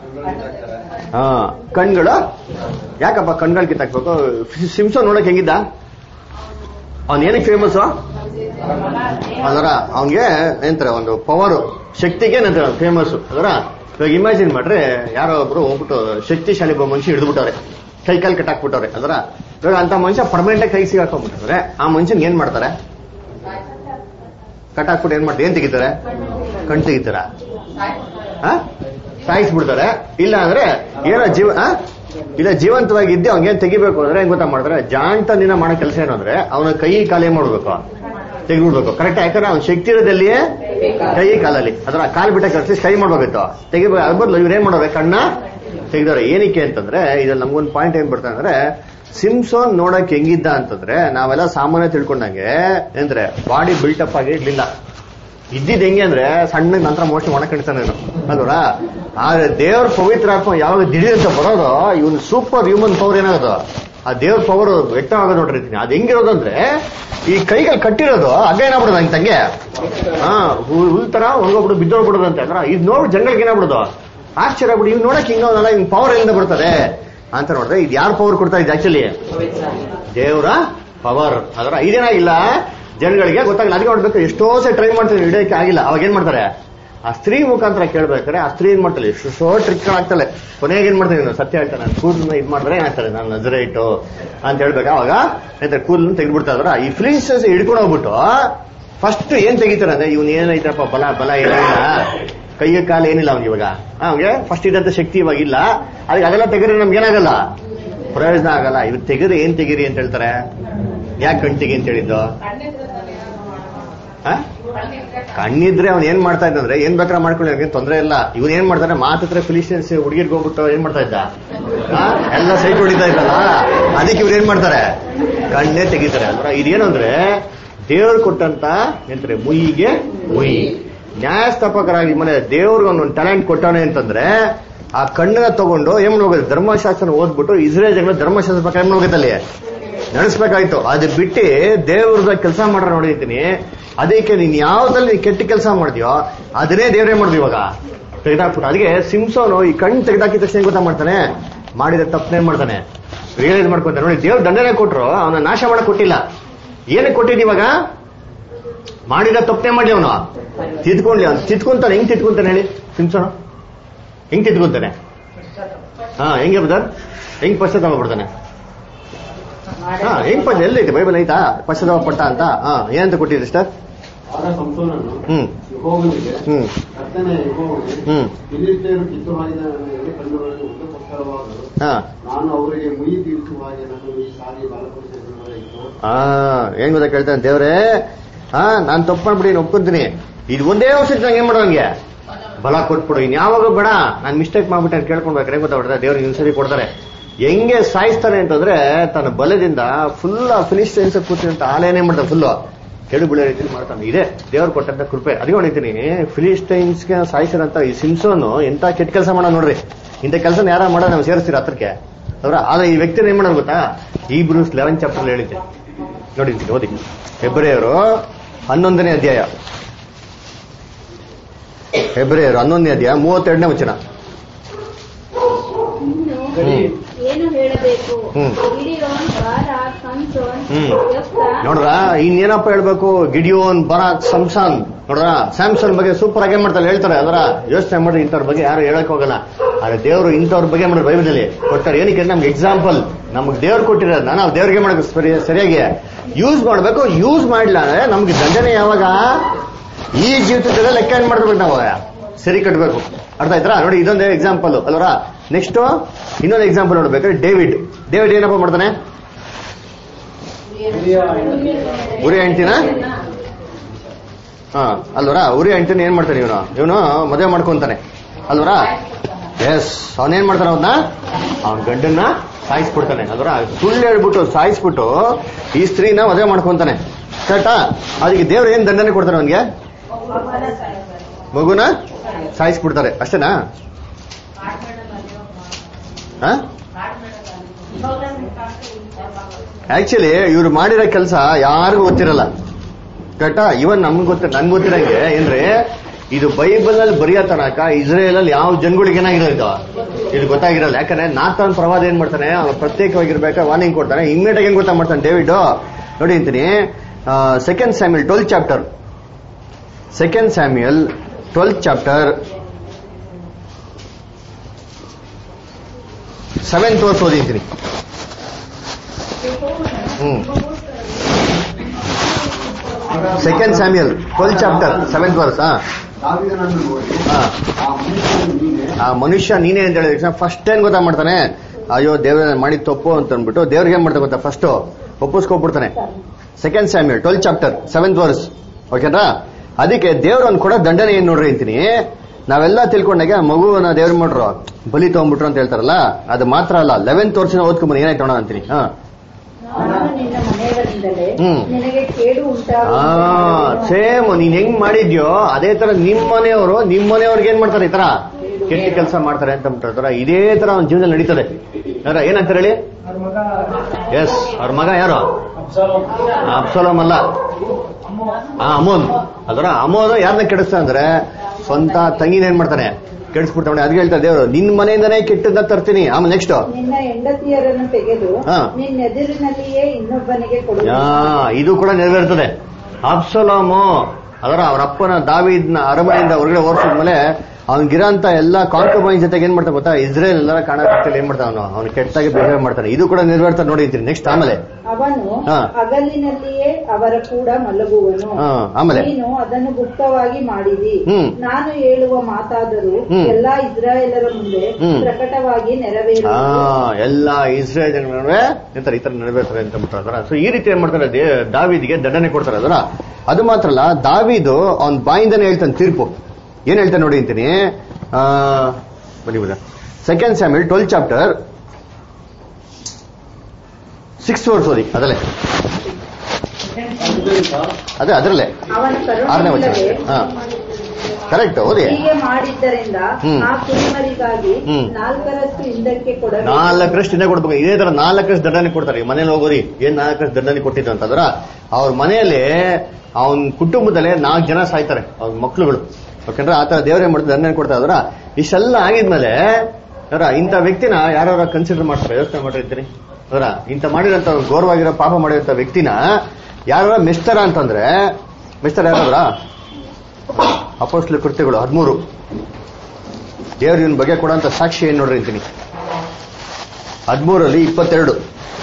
ಹಾ ಕಣ್ಗಳು ಯಾಕಪ್ಪ ಕಣ್ಗಳು ಕಿತ್ತಾಕ್ಬೇಕು ಸಿಂಸನ್ ನೋಡಕ್ ಹೆಂಗಿದ್ದ ಅವನ್ ಏನಕ್ಕೆ ಫೇಮಸ್ ಅದರ ಅವನ್ಗೆ ಏನಂತಾರೆ ಒಂದು ಪವರ್ ಶಕ್ತಿಗೆ ಏನಂತಾರೆ ಫೇಮಸ್ ಅದರ ಇವಾಗ ಇಮ್ಯಾಜಿನ್ ಮಾಡ್ರಿ ಯಾರೋ ಒಬ್ರು ಹೋಗ್ಬಿಟ್ಟು ಶಕ್ತಿಶಾಲಿ ಒಬ್ಬ ಮನುಷ್ಯ ಹಿಡಿದ್ಬಿಟ್ಟವ್ರೆ ಕೈ ಕಾಲ್ ಕಟ್ಟಾಕ್ಬಿಟ್ಟವ್ರೆ ಅದರ ಇವಾಗ ಅಂತ ಮನುಷ್ಯ ಪರ್ಮನೆಂಟ್ ಆಗಿ ಕೈ ಸಿಗಾಕೊಂಡ್ಬಿಟ್ಟವ್ರೆ ಆ ಮನುಷ್ಯನ್ ಏನ್ ಮಾಡ್ತಾರೆ ಕಟ್ಟಾಕ್ಬಿಟ್ಟು ಏನ್ ಮಾಡ್ತಾರೆ ಏನ್ ತೆಗಿತಾರೆ ಕಣ್ ತೆಗಿತಾರ ಸಾಯಿಸ್ಬಿಡ್ತಾರೆ ಇಲ್ಲ ಅಂದ್ರೆ ಏನೋ ಜೀವ ಆ? ಇಲ್ಲ ಜೀವಂತವಾಗಿ ಇದ್ದೆ ಅವ್ನಿಗೆ ತೆಗಿಬೇಕು ಅಂದ್ರೆ ಹೆಂಗ್ ಗೊತ್ತಾ ಮಾಡ್ತಾರೆ ಜಾಂಟನಿನ ಮಾಡೋ ಕೆಲಸ ಏನು ಅಂದ್ರೆ ಅವನ ಕೈ ಕಾಲೇ ಮಾಡ್ಬೇಕು ತೆಗಿಬಿಡ್ಬೇಕು ಕರೆಕ್ಟ್ ಯಾಕಂದ್ರೆ ಅವ್ನ ಶಕ್ತಿ ಇರೋದಲ್ಲಿಯೇ ಕೈ ಕಾಲಲ್ಲಿ ಅದರ ಕಾಲ್ ಬಿಟ್ಟ ಕೆಲಸ ಕೈ ಮಾಡ್ಬೇಕಿತ್ತು ತೆಗಿಬೇಕು ಅದ್ ಬದಲು ಇವ್ರು ಏನ್ ಮಾಡೋರೆ ಕಣ್ಣ ತೆಗೆದವ್ರೆ ಏನಕ್ಕೆ ಅಂತಂದ್ರೆ ಇದ್ರಲ್ಲಿ ನಮ್ಗೊಂದು ಪಾಯಿಂಟ್ ಏನ್ ಬರ್ತದೆ ಅಂದ್ರೆ ಸಿಮ್ಸೋನ್ ನೋಡಕ್ ಹೆಂಗಿದ್ದ ಅಂತಂದ್ರೆ ನಾವೆಲ್ಲ ಸಾಮಾನ್ಯ ತಿಳ್ಕೊಂಡಂಗೆ ಅಂದ್ರೆ ಬಾಡಿ ಬಿಲ್ಟಪ್ ಆಗಿ ಇರ್ಲಿಲ್ಲ ಇದ್ದಿದ್ ಹೆಂಗೆ ಅಂದ್ರೆ ಸಣ್ಣ ನಂತರ ಮೋಸ್ಟ್ ಮಾಡ್ಕೊಂಡಿರ್ತಾನೆ ಅಲ್ವರ ಆದ್ರೆ ದೇವ್ರ ಪವಿತ್ರ ಆತ್ಮ ಯಾವಾಗ ದಿಢೀರ್ ಅಂತ ಬರೋದು ಇವನ್ ಸೂಪರ್ ಹ್ಯೂಮನ್ ಪವರ್ ಏನಾಗೋದು ಆ ದೇವ್ರ ಪವರ್ ವ್ಯಕ್ತ ಆಗೋದು ನೋಡಿರ್ತೀನಿ ಅದ್ ಹೆಂಗಿರೋದು ಅಂದ್ರೆ ಈ ಕೈಗಳು ಕಟ್ಟಿರೋದು ಅಗ ಏನಾಗ್ಬಿಡೋದು ಹಂಗೆ ತಂಗೆ ಹಾ ಹುಲ್ ಹುಲ್ ತರ ಒಣಗೋಗ್ಬಿಡು ಬಿದ್ದೋಗ್ಬಿಡೋದು ಅಂತ ಅದ್ರ ಇದ್ ನೋಡಿ ಜನಗಳಿಗೆ ಏನಾಗ್ಬಿಡೋದು ಆಶ್ಚರ್ಯ ಆಗ್ಬಿಡು ಇವ್ ನೋಡಕ್ ಹಿಂಗಲ್ಲ ಹಿಂಗ್ ಪವರ್ ಎಲ್ಲಿಂದ ಬರ್ತದೆ ಅಂತ ನೋಡಿದ್ರೆ ಇದು ಯಾರು ಪವರ್ ಕೊಡ್ತಾ ಇದೆ ಆಕ್ಚುಲಿ ದೇವರ ಪವರ್ ಅದರ ಇದೇನಾಗಿಲ್ಲ ಜನಗಳಿಗೆ ಗೊತ್ತಾಗಿಲ್ಲ ಅದಕ್ಕೆ ನೋಡ್ಬೇಕು ಎಷ್ಟೋ ಸಲ ಟ್ರೈ ಮಾಡ್ತಾರೆ ಹಿಡಿಯೋಕೆ ಆಗಿಲ್ಲ ಅವಾಗ ಏನ್ ಮಾಡ್ತಾರೆ ಆ ಸ್ತ್ರೀ ಮುಖಾಂತರ ಕೇಳ್ಬೇಕಾರೆ ಆ ಸ್ತ್ರೀ ಏನ್ ಮಾಡ್ತಾಳೆ ಎಷ್ಟೋ ಟ್ರಿಕ್ ಆಗ್ತಾಳೆ ಕೊನೆಗೆ ಏನ್ ಮಾಡ್ತಾನೆ ನಾನು ಸತ್ಯ ಹೇಳ್ತಾನೆ ನಾನು ಕೂದಲನ್ನ ಇದ್ ಮಾಡಿದ್ರೆ ಏನಾಗ್ತಾರೆ ನಾನು ನಜರೆ ಇಟ್ಟು ಅಂತ ಹೇಳ್ಬೇಕು ಅವಾಗ ಆಯ್ತಾ ಕೂದಲನ್ನ ತೆಗೆದ್ಬಿಡ್ತಾ ಇದ್ರ ಈ ಫಿಲಿಸ್ಟನ್ಸ್ ಹಿಡ್ಕೊಂಡು ಹೋಗ್ಬಿಟ್ಟು ಫಸ್ಟ್ ಏನ್ ತೆಗಿತಾರೆ ಅಂದ್ರೆ ಇವ್ನು ಏನೈತಪ್ಪ ಬಲ ಬಲ ಏನಿಲ್ಲ ಕೈಯ ಕಾಲ ಏನಿಲ್ಲ ಅವ್ನಿಗೆ ಇವಾಗ ಅವ್ನಿಗೆ ಫಸ್ಟ್ ಇದ್ದಂತ ಶಕ್ತಿ ಇವಾಗ ಇಲ್ಲ ಅದಕ್ಕೆ ಅದೆಲ್ಲ ತೆಗೆದ್ರೆ ನಮ್ಗೆ ಏನಾಗಲ್ಲ ಪ್ರಯೋಜನ ಆಗಲ್ಲ ಇವ್ ತೆಗೆದ್ರೆ ಏನ್ ತೆಗೀರಿ ಅಂತ ಹೇಳ್ತಾರೆ ಯಾಕೆ ಕಣ್ ತೆಗಿ ಅಂತ ಹೇಳಿದ್ದು ಆ? ಕಣ್ಣಿದ್ರೆ ಅವ್ನು ಏನ್ ಮಾಡ್ತಾ ಇದ್ದಂದ್ರೆ ಏನ್ ಬೇಕಾದ್ರೆ ಮಾಡ್ಕೊಳ್ಳಿ ಅವ್ನಿಗೆ ತೊಂದರೆ ಇಲ್ಲ ಇವನ್ ಏನ್ ಮಾಡ್ತಾನೆ ಮಾತತ್ರ ಫಿಲಿಸ್ಟಿಯನ್ಸ್ ಹುಡುಗಿರ್ಗೆ ಹೋಗ್ಬಿಟ್ಟು ಏನ್ ಮಾಡ್ತಾ ಇದ್ದ ಆ? ಎಲ್ಲ ಸೈಟ್ ಹೊಡಿತಾ ಇದ್ದಲ್ಲ ಅದಕ್ಕೆ ಇವ್ರು ಏನ್ ಮಾಡ್ತಾರೆ ಕಣ್ಣೇ ತೆಗಿತಾರೆ ಅಂದ್ರೆ ಇದೇನು ಅಂದ್ರೆ ದೇವ್ರು ಕೊಟ್ಟಂತ ಎಂತಾರೆ ಮುಯಿಗೆ ಮುಯಿ ನ್ಯಾಯಸ್ಥಾಪಕರಾಗಿ ಮನೆ ದೇವ್ರಿಗೆ ಒಂದೊಂದು ಟ್ಯಾಲೆಂಟ್ ಕೊಟ್ಟವನೆ ಅಂತಂದ್ರೆ ಆ ಕಣ್ಣನ್ನ ತಗೊಂಡು ಏನ್ ಹೋಗುತ್ತೆ ಧರ್ಮಶಾಸ್ತ್ರ ಓದ್ಬಿಟ್ಟು ಇಸ್ರೇಲ್ ಜಗಳ ಧರ್ಮಶಾಸ್ತ್ರ ಪ್ರಕಾರ ಏನ್ ಹೋಗುತ್ತಲ್ಲಿ ನಡೆಸ್ಬೇಕಾಯ್ತು ಅದು ಬಿಟ್ಟು ದೇವ್ರದ ಕೆಲಸ ಮಾಡ್ರ ನೋಡಿದ್ದೀನಿ ಅದಕ್ಕೆ ನೀನ್ ಯಾವ್ದಲ್ಲಿ ಕೆಟ್ಟ ಕೆಲಸ ಮಾಡಿದ್ಯೋ ಅದನ್ನೇ ದೇವ್ರೇ ಮಾಡಿದ್ವಿ ಇವಾಗ ತೆಗೆದಾಕ್ಬಿಟ್ಟು ಅದಕ್ಕೆ ಸಿಂಸೋನು ಈ ಕಣ್ಣು ತೆಗೆದಾಕಿದ ತಕ್ಷಣ ಏನ್ ಗೊತ್ತಾ ಮಾಡ್ತಾನೆ ಮಾಡಿದ ತಪ್ಪನೇ ಮಾಡ್ತಾನೆ ರಿಯಲೈಸ್ ಮಾಡ್ಕೊಂತಾನೆ ನೋಡಿ ದೇವ್ರ ದಂಡನೆ ಕೊಟ್ರು ಅವನ ನಾಶ ಮಾಡಕ್ ಕೊಟ್ಟಿಲ್ಲ ಏನಕ್ಕೆ ಕೊಟ್ಟಿದ್ ಇವಾಗ ಮಾಡಿದ ತಪ್ಪನೇ ಮಾಡಿ ಅವನು ತಿದ್ಕೊಂಡ್ಲಿ ಅವ್ನು ತಿದ್ಕೊಂತಾನೆ ಹೆಂಗ್ ತಿದ್ಕೊಂತಾನೆ ಹೇಳಿ ಸಿಂಸೋನು ಹೆಂಗ್ ತಿದ್ಕೊಂತಾನೆ ಹಾ ಹೆಂಗೆ ಬದರ್ ಹೆಂಗ್ ಪಶ್ಚಾತ್ತಾಪ ಬಿಡ್ತಾನೆ ಹಾ ಹೆಂಗ್ ಪಂಚ ಎಲ್ಲಿದೆ ಬೈಬಲ್ ಐತಾ ಪಶ್ಚಾತ್ತಾಪ ಪಟ್ಟ ಅಂತ ಹಾ ಏನಂತ ಕೊಟ್ಟಿದೆ ಸರ್ ಆಗ ಸಂಸೋನನು ಹ್ಮ್ ಯೆಹೋವನಿಗೆ ಹ್ಮ್ ಕರ್ತನೆ ಯೆಹೋವನೇ ಹ್ಮ್ ಫಿಲಿಸ್ಟಿಯರು ಕಿತ್ತು ಮಾಡಿದ ನನ್ನ ಎಳೆ ಕಣ್ಣುಗಳನ್ನು ಉದ್ದಪಕ್ಕರವಾದರು ಹಾ ನಾನು ಅವರಿಗೆ ಮುಯಿ ತೀರಿಸುವ ಹಾಗೆ ನಾನು ಈ ಸಾರಿ ಬಲಪಡಿಸಿದ್ದು ಆ ಏನ್ ಗೊತ್ತಾ ಕೇಳ್ತಾನೆ ದೇವ್ರೆ ಹಾ ನಾನ್ ತಪ್ಪು ಮಾಡ್ಬಿಡಿ ಒಪ್ಕೊಂತೀನಿ ಇದು ಒಂದೇ ವರ್ಷಕ್ಕೆ ನಂಗೆ ಏನ್ ಮಾಡೋ ಹಂಗೆ ಬಲ ಕೊಟ್ಬಿಡು ಇನ್ ಯಾವಾಗ ಬೇಡ ನಾನ್ ಮಿಸ್ಟೇಕ್ ಮಾಡ್ಬಿಟ್ಟೆ ಅಂತ ಕೇಳ್ಕೊಂಡ್ಬೇಕಾರೆ ಗೊತ್ತಾಗ್ಬಿಡ್ತಾರೆ ದೇವ್ರಿಗೆ ಇನ್ನೊಂದ್ಸರಿ ಕೊಡ್ತಾರೆ ಹೆಂಗೆ ಸಾಯಿಸ್ತಾನೆ ಅಂತಂದ್ರೆ ತನ್ನ ಬಲದಿಂದ ಫುಲ್ ಫಿಲಿಸ್ಟೈನ್ಸ್ ಕೂತಿರಂತ ಆಲೇನೇ ಮಾಡ್ತಾನೆ ಫುಲ್ ಕೆಡು ಬೀಳೋ ರೀತಿಯಲ್ಲಿ ಮಾಡ್ತಾನೆ ಇದೆ ದೇವ್ರು ಕೊಟ್ಟಂತ ಕೃಪೆ ಅದಕ್ಕೆ ಹೊಡಿತೀನಿ ಫಿಲಿಸ್ಟೈನ್ಸ್ಗೆ ಸಾಯಿಸಿರಂತ ಈ ಸಿಮ್ಸೋನು ಎಂತ ಕೆಟ್ಟ ಕೆಲಸ ಮಾಡೋ ನೋಡ್ರಿ ಇಂಥ ಕೆಲಸ ಯಾರ ಮಾಡೋ ನಾವು ಸೇರಿಸ್ತೀರ ಹತ್ರಕ್ಕೆ ಅವ್ರ ಆದ್ರೆ ಈ ವ್ಯಕ್ತಿನ ಏನ್ ಮಾಡೋದು ಗೊತ್ತಾ ಈ ಬ್ರೂಸ್ ಲೆವೆನ್ ಚಾಪ್ಟರ್ ಹೇಳಿದ್ದೆ ನೋಡಿ ಓದಿ ಫೆಬ್ರವರಿ ಹನ್ನೊಂದನೇ ಅಧ್ಯಾಯ ಫೆಬ್ರವರಿ ಹನ್ನೊಂದನೇ ಅಧ್ಯಾಯ ಮೂವತ್ತೆರಡನೇ ವಚನ ಏನು ಹೇಳಬೇಕು ಹ್ಮ್. ಗಿಡಿಯೋನ್ ಬಾರಾಕ್ ಸಂಸೋನ್ ಹ್ಮ್. ಯೆಫ್ತಾ, ನೋಡ್ರ ಇನ್ನೇನಪ್ಪ ಹೇಳ್ಬೇಕು ಗಿಡಿಯೋನ್ ಬರಾಕ್ ಸಂಸಾನ್ ನೋಡ್ರ ಸ್ಯಾಮ್ಸನ್ ಬಗ್ಗೆ ಸೂಪರ್ ಆಗಿ ಏನ್ ಮಾಡ್ತಾರೆ ಹೇಳ್ತಾರೆ ಅದರ ಯೋಚನೆ ಮಾಡಿ ಇಂಥವ್ರ ಬಗ್ಗೆ ಯಾರು ಹೇಳಕ್ ಹೋಗಲ್ಲ ಆದ್ರೆ ದೇವರು ಇಂಥವ್ರ ಬಗ್ಗೆ ಮಾಡಿ ಬೈಬಲಲ್ಲಿ ಕೊಡ್ತಾರೆ ಏನಕ್ಕೆ ನಮ್ಗೆ ಎಕ್ಸಾಂಪಲ್ ನಮ್ಗೆ ದೇವ್ರು ಕೊಟ್ಟಿರೋದನ್ನ ನಾವು ದೇವ್ರಿಗೆ ಮಾಡಬೇಕು ಸರಿ- ಸರಿಯಾಗಿ ಯೂಸ್ ಮಾಡ್ಬೇಕು ಯೂಸ್ ಮಾಡ್ಲಿಲ್ಲ ಅಂದ್ರೆ ನಮ್ಗೆ ದಂಡನೆ ಯಾವಾಗ ಈ ಜೀವಿತದಲ್ಲಿ ಲೆಕ್ಕ ಏನ್ ಮಾಡ್ಬೇಕು ನಾವು ಸರಿ ಕಟ್ಟಬೇಕು ಅರ್ಥ ಆಯ್ತಾ ನೋಡಿ ಇದೊಂದು ಎಕ್ಸಾಂಪಲ್ ಅಲ್ವರ ನೆಕ್ಸ್ಟ್ ಇನ್ನೊಂದು ಎಕ್ಸಾಂಪಲ್ ನೋಡ್ಬೇಕಾದ್ರೆ ಡೇವಿಡ್ ಡೇವಿಡ್ ಏನಪ್ಪ ಮಾಡ್ತಾನೆ ಉರಿ ಹೆಂಡ್ತಿನ ಹಾ ಅಲ್ವರ ಉರಿ ಹೆಂಡ್ತಿನ ಏನ್ ಮಾಡ್ತಾನೆ ಇವನು ಇವನು ಮದುವೆ ಮಾಡ್ಕೊಂತಾನೆ ಅಲ್ವರ ಎಸ್ ಅವನೇನ್ ಮಾಡ್ತಾನೆ ಅವನ್ನ ಅವನ ಗಂಡನ್ನ ಸಾಯಿಸ್ಬಿಡ್ತಾನೆ ಅಲ್ವರ ಸುಳ್ಳು ಹೇಳ್ಬಿಟ್ಟು ಸಾಯಿಸ್ಬಿಟ್ಟು ಈ ಸ್ತ್ರೀನ ಮದುವೆ ಮಾಡ್ಕೊಂತಾನೆ ಕರೆಕ್ಟಾ ಅದಕ್ಕೆ ದೇವ್ರು ಏನ್ ದಂಡನೆ ಕೊಡ್ತಾನೆ ಅವನ್ಗೆ ಮಗುನ ಸಾಯಿಸ್ಬಿಡ್ತಾರೆ ಅಷ್ಟೇನಾ ಹಾ ಆಕ್ಚುಲಿ ಇವ್ರು ಮಾಡಿರೋ ಕೆಲಸ ಯಾರಿಗೂ ಗೊತ್ತಿರಲ್ಲ ಕರೆಕ್ಟಾ ಇವನ್ ನಮ್ಗೆ ಗೊತ್ತ ನನ್ಗೆ ಗೊತ್ತಿರಂಗೆ ಏನ್ರಿ ಇದು ಬೈಬಲ್ ಅಲ್ಲಿ ಬರೆಯೋ ತನಕ ಇಸ್ರೇಲ್ ಅಲ್ಲಿ ಯಾವ ಜನಗಳಿಗೆ ಏನಾಗಿರೋದು ಇದು ಗೊತ್ತಾಗಿರಲ್ಲ ಯಾಕಂದ್ರೆ ನಾಥನ್ ಪ್ರವಾದ ಏನ್ ಮಾಡ್ತಾನೆ ಅವ್ನು ಪ್ರತ್ಯೇಕವಾಗಿರ್ಬೇಕಾ ವಾರ್ನಿಂಗ್ ಕೊಡ್ತಾನೆ ಇಮ್ಮಿಡಿಯೇಟ್ ಹೆಂಗ್ ಗೊತ್ತಾ ಮಾಡ್ತಾನೆ ಡೇವಿಡ್ ನೋಡಿ ಅಂತೀನಿ second Samuel twelfth chapter second Samuel twelfth chapter seventh verse ಓದಿದ್ದೀನಿ hmm second Samuel twelfth chapter seventh verse ಹಾ ದಾವಿದನನ್ನು ನೋಡಿ ಹಾ. ಆ ಮನುಷ್ಯನು ನೀನೆ ಆ ಮನುಷ್ಯ ನೀನೇ ಅಂತ ಹೇಳಿದ ತಕ್ಷಣ ಫಸ್ಟ್ ಏನ್ ಗೊತ್ತಾ ಮಾಡ್ತಾನೆ ಅಯ್ಯೋ ದೇವ್ರ ಮಾಡಿದ ತಪ್ಪು ಅಂತ ಅಂದ್ಬಿಟ್ಟು ದೇವ್ರಿಗೆ ಏನ್ ಮಾಡ್ತಾನೆ ಗೊತ್ತಾ ಫಸ್ಟ್ ಒಪ್ಪಿಸ್ಕೊಬಿಡ್ತಾನೆ second Samuel twelfth chapter seventh verse ಓಕೆನಾ ಅದಕ್ಕೆ ದೇವ್ರ ಒಂದ್ ಕೊಡೋ ದಂಡನೆ ಏನ್ ನೋಡ್ರಿ ಅಂತೀನಿ ನಾವೆಲ್ಲ ತಿಳ್ಕೊಂಡಾಗ ಮಗುವನ್ನ ದೇವ್ರ ಮಾಡ್ರು ಬಲಿ ತಗೊಂಡ್ಬಿಟ್ರು ಅಂತ ಹೇಳ್ತಾರಲ್ಲ ಅದು ಮಾತ್ರ ಅಲ್ಲ ಲೆವೆಂತ್ ವರ್ಷನ ಓದ್ಕೊಂಬನಿ ಏನಾಯ್ತು ನೋಡೋಣ ಅಂತೀನಿ ಹಾ ನಾನು ನಿನ್ನ ಮನೆಯವರಿಂದಲೇ ಹ್ಮ್. ನಿನಗೆ ಕೇಡು ಆ ಉಂಟಾಗುವುದು ಸೇಮ್ ನೀನ್ ಹೆಂಗ್ ಮಾಡಿದ್ಯೋ ಅದೇ ತರ ನಿಮ್ ಮನೆಯವರು ನಿಮ್ ಮನೆಯವ್ರಿಗೆ ಏನ್ ಮಾಡ್ತಾರೆ ಈ ತರ ಕೆಟ್ಟ ಕೆಲಸ ಮಾಡ್ತಾರೆ ಅಂತ ಅಂದ್ಬಿಟ್ಟು ಇದೇ ತರ ಅವ್ನ ಜೀವನದಲ್ಲಿ ನಡೀತದೆ ಯಾರ ಏನಂತಾರೆ ಹೇಳಿ ಎಸ್ ಅವ್ರ ಮಗ ಯಾರು ಅಬ್ಸಲೋಮ್ ಅಲ್ಲ ಆ ಅಮೋನ್ ಅದರ ಅಮೋನ್ ಯಾರನ್ನ ಕೆಡಿಸ್ತ ಅಂದ್ರೆ ಸ್ವಂತ ತಂಗಿನ ಏನ್ ಮಾಡ್ತಾನೆ ಕೆಡಿಸ್ಬಿಡ್ತಾನೆ ಅದಕ್ಕೆ ಹೇಳ್ತಾರೆ ದೇವರು ನಿನ್ ಮನೆಯಿಂದನೇ ಕೆಟ್ಟದ್ನ ತರ್ತೀನಿ ಆಮೇಲೆ ನೆಕ್ಸ್ಟ್ ನಿನ್ನ ಹೆಂಡತಿಯರನ್ನು ತೆಗೆದು ಹಾ. ನಿನ್ನ ಎದುರಿನಲ್ಲಿಯೇ ಇನ್ನೊಬ್ಬನಿಗೆ ಕೊಡು ಯಾ, ಇದು ಕೂಡ ನೆರವೇರ್ತದೆ ಅಬ್ಸಲಾಮು ಅದರ ಅವರ ಅಪ್ಪನ ದಾವಿದ್ನ ಅರಮನೆಯಿಂದ ಹೊರಗಡೆ ಓಡಿಸಿದ್ಮೇಲೆ ಅವ್ನಿಗಿರಂತ ಎಲ್ಲ ಕಾಂಕ್ರಮೈನ್ ಜೊತೆಗೆ ಏನ್ ಮಾಡ್ತಾನೆ ಗೊತ್ತಾ ಇಸ್ರೇಲ್ ಎಲ್ಲರ ಕಾಣಕತ್ತಲ್ಲಿ ಏನ್ ಮಾಡ್ತಾನೆ ಅವನು ಅವ್ನು ಕೆಟ್ಟಾಗಿ ಬಿಹೇವ್ ಮಾಡ್ತಾನೆ ಇದು ಕೂಡ ನೆರವೇರ್ತಾ ನೋಡಿದ್ದೀನಿ ನೆಕ್ಸ್ಟ್ ಆಮೇಲೆ ಅವನು ಹಾ. ಹಗಲಿನಲ್ಲಿಯೇ ಅವರ ಕೂಡ ಮಲಗುವನು ಹಾ, ಆಮೇಲೆ? ನೀನು ಅದನ್ನು ಗುಪ್ತವಾಗಿ ಮಾಡಿದಿ ಹ್ಮ್. ನಾನು ಹೇಳುವ ಮಾತಾದರೂ ಹ್ಮ್. ಎಲ್ಲಾ ಇಸ್ರಾಯೇಲರ ಮುಂದೆ ಹ್ಮ್. ಪ್ರಕಟವಾಗಿ ಆ ನೆರವೇರು ಎಲ್ಲ ಇಸ್ರೇಲ್ ಜನಗಳ ನಡುವೆ ಎಂತಾರೆ ಈ ತರ ನೆರವೇರ್ತಾರೆ ಅಂತ ಬಿಟ್ಟಾರ ಸೊ ಈ ರೀತಿ ಏನ್ ಮಾಡ್ತಾರೆ ದೇ- ದಾವಿದಿಗೆ ದಂಡನೆ ಕೊಡ್ತಾರೆ ಅದರ ಅದು ಮಾತ್ರ ಅಲ್ಲ ದಾವಿದು ಅವ್ನ ಬಾಯಿಂದನೇ ಹೇಳ್ತಾನೆ ತೀರ್ಪು ಏನ್ ಹೇಳ್ತಾನೆ ನೋಡಿ ಅಂತೀನಿ ಆ, ಬನ್ನಿ ಬುಧ second Samuel twelfth chapter six verse ಓದಿ ಅದಲ್ಲೇ ಅದೇ ಅದರಲ್ಲೇ ಅವನ ಆರನೇ ವಚನ ಕರುಣೆಯಿಲ್ಲದೆ ಹಾ ಕರೆಕ್ಟ್ ಓದಿ ಹೀಗೆ ಮಾಡಿದ್ದರಿಂದ ಹ್ಮ್. ಆ ಕುರಿಮರಿಗಾಗಿ ಹ್ಮ್. ನಾಲ್ಕರಷ್ಟು ಹಿಂದಕ್ಕೆ ಕೊಡಬೇಕು ನಾಲ್ಕರಷ್ಟು ಇನ್ನೇ ಕೊಡ್ಬೇಕು ಇದೇ ತರ ನಾಲ್ಕರಷ್ಟು ದಂಡನೆ ಕೊಡ್ತಾರೆ ಮನೇಲಿ ಹೋಗೋರಿ ಏನ್ ನಾಲ್ಕರಷ್ಟು ದಂಡನೆ ಕೊಟ್ಟಿದ್ದು ಅಂತಂದ್ರ ಅವ್ರ ಮನೆಯಲ್ಲಿ ಅವನ್ ಕುಟುಂಬದಲ್ಲೇ ನಾಲ್ಕು ಜನ ಸಾಯ್ತಾರೆ ಅವ್ರ ಮಕ್ಳುಗಳು ಯಾಕಂದ್ರೆ ಆತರ ದೇವ್ರ ಏನ್ ಮಾಡ್ತಾರೆ ದಂಡನೆ ಕೊಡ್ತಾ ಇದ್ರ ಇಷ್ಟೆಲ್ಲ ಆಗಿದ್ಮೇಲೆ ಅವರ ಇಂಥ ವ್ಯಕ್ತಿನ ಯಾರು ಕನ್ಸಿಡರ್ ಮಾಡ್ತಾರೆ ಯೋಚನೆ ಮಾಡಿರ್ತೀರಿ ಅವರ ಇಂಥ ಮಾಡಿರೋಂಥ ಗೌರವಾಗಿರೋ ಪಾಪ ಮಾಡಿರೋಂಥ ವ್ಯಕ್ತಿನ ಯಾರ ಮೆಸ್ತರ ಅಂತಂದ್ರೆ ಮೆಸ್ತರ ಯಾರಾದ್ರ ಅಪೋಸ್ಲ ಕೃತ್ಯಗಳು ಹದಿಮೂರು ದೇವ್ರ ಇವನ್ ಬಗ್ಗೆ ಕೊಡೋಂಥ ಸಾಕ್ಷಿ ಏನ್ ನೋಡ್ರಿ ಅಂತೀನಿ ಹದಿಮೂರಲ್ಲಿ ಇಪ್ಪತ್ತೆರಡು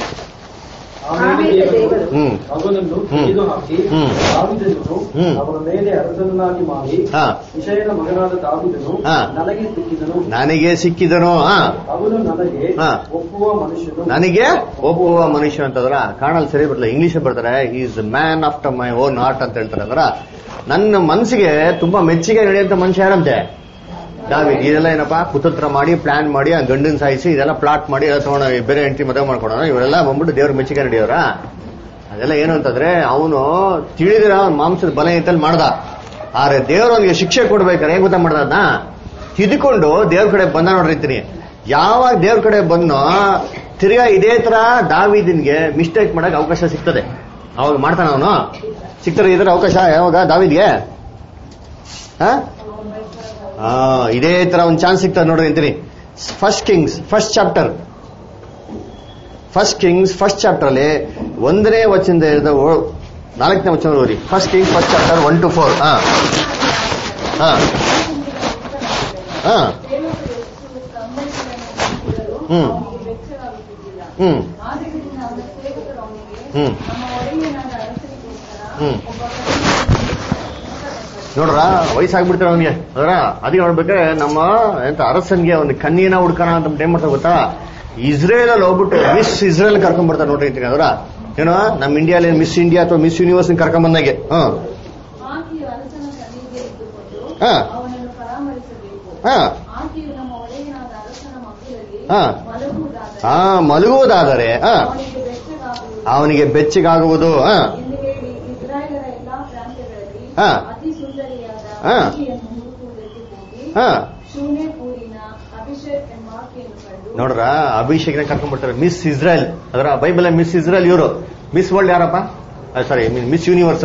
ಆಮೇಲೆ ದೇವರು ಹ್ಮ್ ಅವನನ್ನು ಹ್ಮ್. ತೆಗೆದು ಹಾಕಿ ಹ್ಮ್. ದಾವಿದನನ್ನು ಹ್ಮ್. ಅವನ ಮೇಲೆ ಅರಸನನ್ನಾಗಿ ಮಾಡಿ ಹಾ ವಿಷಯನ ಮಗನಾದ ದಾವಿದನು ಹಾ. ನನಗೆ ಸಿಕ್ಕಿದನು ನನಗೆ ಸಿಕ್ಕಿದನು ಹಾ ಅವನು ನನಗೆ ಹಾ. ಒಪ್ಪುವ ಮನುಷ್ಯನು ನನಗೆ ಒಪ್ಪುವ ಮನುಷ್ಯ ಅಂತಂದ್ರ ಕಾಣಲ್ ಸರಿ ಬರಲ್ಲ ಇಂಗ್ಲಿಷ್ ಬರ್ತಾರೆ is man after my own heart ಅಂತ ಹೇಳ್ತಾರೆ ಅಂದ್ರ ನನ್ನ ಮನಸ್ಸಿಗೆ ತುಂಬಾ ಮೆಚ್ಚುಗೆ ನಡೆಯುವಂತ ಮನುಷ್ಯ ಯಾರಂತೆ ದಾವಿದ್ ಇದೆಲ್ಲ ಏನಪ್ಪಾ ಕುತಂತ್ರ ಮಾಡಿ ಪ್ಲಾನ್ ಮಾಡಿ ಆ ಗಂಡನ್ ಸಾಯಿಸಿ ಇದೆಲ್ಲ ಪ್ಲಾಟ್ ಮಾಡಿ ಎಲ್ಲ ತಗೊಂಡ ಬೇರೆ ಹೆಂಡತಿ ಮದುವೆ ಮಾಡ್ಕೊಳೋಣ ಇವರೆಲ್ಲ ಬಂದ್ಬಿಟ್ಟು ದೇವ್ರ ಮೆಚ್ಚುಗೆ ನಡೆಯೋರ ಅದೆಲ್ಲ ಏನು ಅಂತಂದ್ರೆ ಅವನು ತಿಳಿದಿರ ಅವ್ನ್ ಮಾಂಸದ ಬಲ ಇತ್ತಲ್ಲಿ ಮಾಡ್ದ ಆದ್ರೆ ದೇವ್ರ ಅವನಿಗೆ ಶಿಕ್ಷೆ ಕೊಡ್ಬೇಕಾರೆ ಏನ್ ಗೊತ್ತಾ ಮಾಡ್ದ ಅದ್ನ ತಿದ್ಕೊಂಡು ದೇವ್ರ ಕಡೆ ಬಂದ ನೋಡಿರ್ತೀನಿ ಯಾವಾಗ ದೇವ್ರ ಕಡೆ ಬಂದೋ ತಿರ್ಗಾ ಇದೇ ತರ ದಾವಿದಿನ್ಗೆ ಮಿಸ್ಟೇಕ್ ಮಾಡಕ್ ಅವಕಾಶ ಸಿಗ್ತದೆ ಅವಾಗ ಮಾಡ್ತಾನ ಅವನು ಸಿಗ್ತಾರೆ ಇದ್ರ ಅವಕಾಶ ಯಾವಾಗ ದಾವಿದ್ಗೆ ಹಾ ಆ, ಇದೇ ತರ ಒಂದ್ ಚಾನ್ಸ್ ಸಿಗ್ತದೆ ನೋಡ್ರಿ ಅಂತೀನಿ first Kings first chapter first Kings first chapter ಅಲ್ಲಿ ಒಂದನೇ ವಚನದ ಹಿಡಿದು ಓ- ನಾಲ್ಕನೇ ವಚನ ಓದಿ first Kings first chapter one two four ಹಾ ಹಾ ಹಾ ದೇವರು ಯೇಸು ಕಮ್ಮಡಿಗಳನ್ನು ಹ್ಮ್. ಅವನಿಗೆ ಬೆಚ್ಚಗಾಗುತ್ತಿದ್ದಿಲ್ಲ ಹ್ಮ್ ಆದ್ದರಿಂದ ಅವನ ಸೇವಕರು ಅವನಿಗೆ ಹ್ಮ್. ನಮ್ಮ ಒಡೆಯನಾದ ಅರಸನಿಗೋಸ್ಕರ ಹ್ಮ್. ಒಬ್ಬ ಕನ್ಯೆಯನ್ನು ನೋಡ್ರ ವಯಸ್ಸಾಗ್ಬಿಡ್ತಾರೆ ಅವನಿಗೆ ಅದರ ಅದಕ್ಕೆ ನೋಡ್ಬೇಕಾದ್ರೆ ನಮ್ಮ ಎಂತ ಅರಸನ್ಗೆ ಒಂದು ಕನ್ಯೆನ ಹುಡ್ಕೋಣ ಅಂತ ಏನ್ ಮಾಡ್ತಾರೆ ಗೊತ್ತಾ ಇಸ್ರೇಲ್ ಅಲ್ಲಿ ಹೋಗ್ಬಿಟ್ಟು ಮಿಸ್ ಇಸ್ರೇಲ್ ಕರ್ಕೊಂಡ್ ಬರ್ತಾರೆ ನೋಡ್ರಿ ಅಂತೀನಿ ಅದರ ಏನೋ ನಮ್ಮ ಇಂಡಿಯಾಲಿ ಮಿಸ್ ಇಂಡಿಯಾ ಅಥವಾ ಮಿಸ್ ಯೂನಿವರ್ಸ್ ಕರ್ಕೊಂಡ್ ಬಂದಾಗೆ ಹ್ಮ್ ಆಕೆಯು ಅರಸನ ಸನ್ನಿಧಿಗೆ ಇದ್ದುಕೊಂಡು ಹಾ. ಅವನನ್ನು ಪರಾಮರಿಸಬೇಕು ಹಾ ಆಕೆಯು ನಮ್ಮ ಒಡೆಯನಾದ ಅರಸನ ಮಕ್ಕಳಲ್ಲಿ ಹಾ. ಮಲಗುವುದಾದರೆ ಆ ಮಲಗುವುದಾದರೆ ಹಾ ಅವನಿಗೆ ಬೆಚ್ಚಗಾಗುವುದು ಅವನಿಗೆ ಬೆಚ್ಚಗಾಗುವುದು ಹಾ ಎಂದು ಹೇಳಿ ಇಸ್ರಾಯೇಲರ ಎಲ್ಲಾ ಪ್ರಾಂತ್ಯಗಳಲ್ಲಿ ಹಾ. ಅತಿ ಸುಂದರಿಯಾದ ಹಾ. ಆಕೆಯನ್ನು ಹುಡುಕುವುದಕ್ಕೆ ಹೋಗಿ ಹಾ ಶೂನೆ ಊರಿನ ಅಭಿಷೇಕ್ ಎಂಬ ಆಕೆಯನ್ನು ಕಂಡು ನೋಡ್ರ ಅಭಿಷೇಕ್ನ ಕರ್ಕೊಂಡ್ ಬರ್ತಾರೆ ಮಿಸ್ ಇಸ್ರೇಲ್ ಅದರ ಬೈಬಲ್ ಮಿಸ್ ಇಸ್ರೇಲ್ ಇವರು ಮಿಸ್ ವರ್ಲ್ಡ್ ಯಾರಪ್ಪ ಸಾರಿ ಮಿಸ್ ಯೂನಿವರ್ಸ್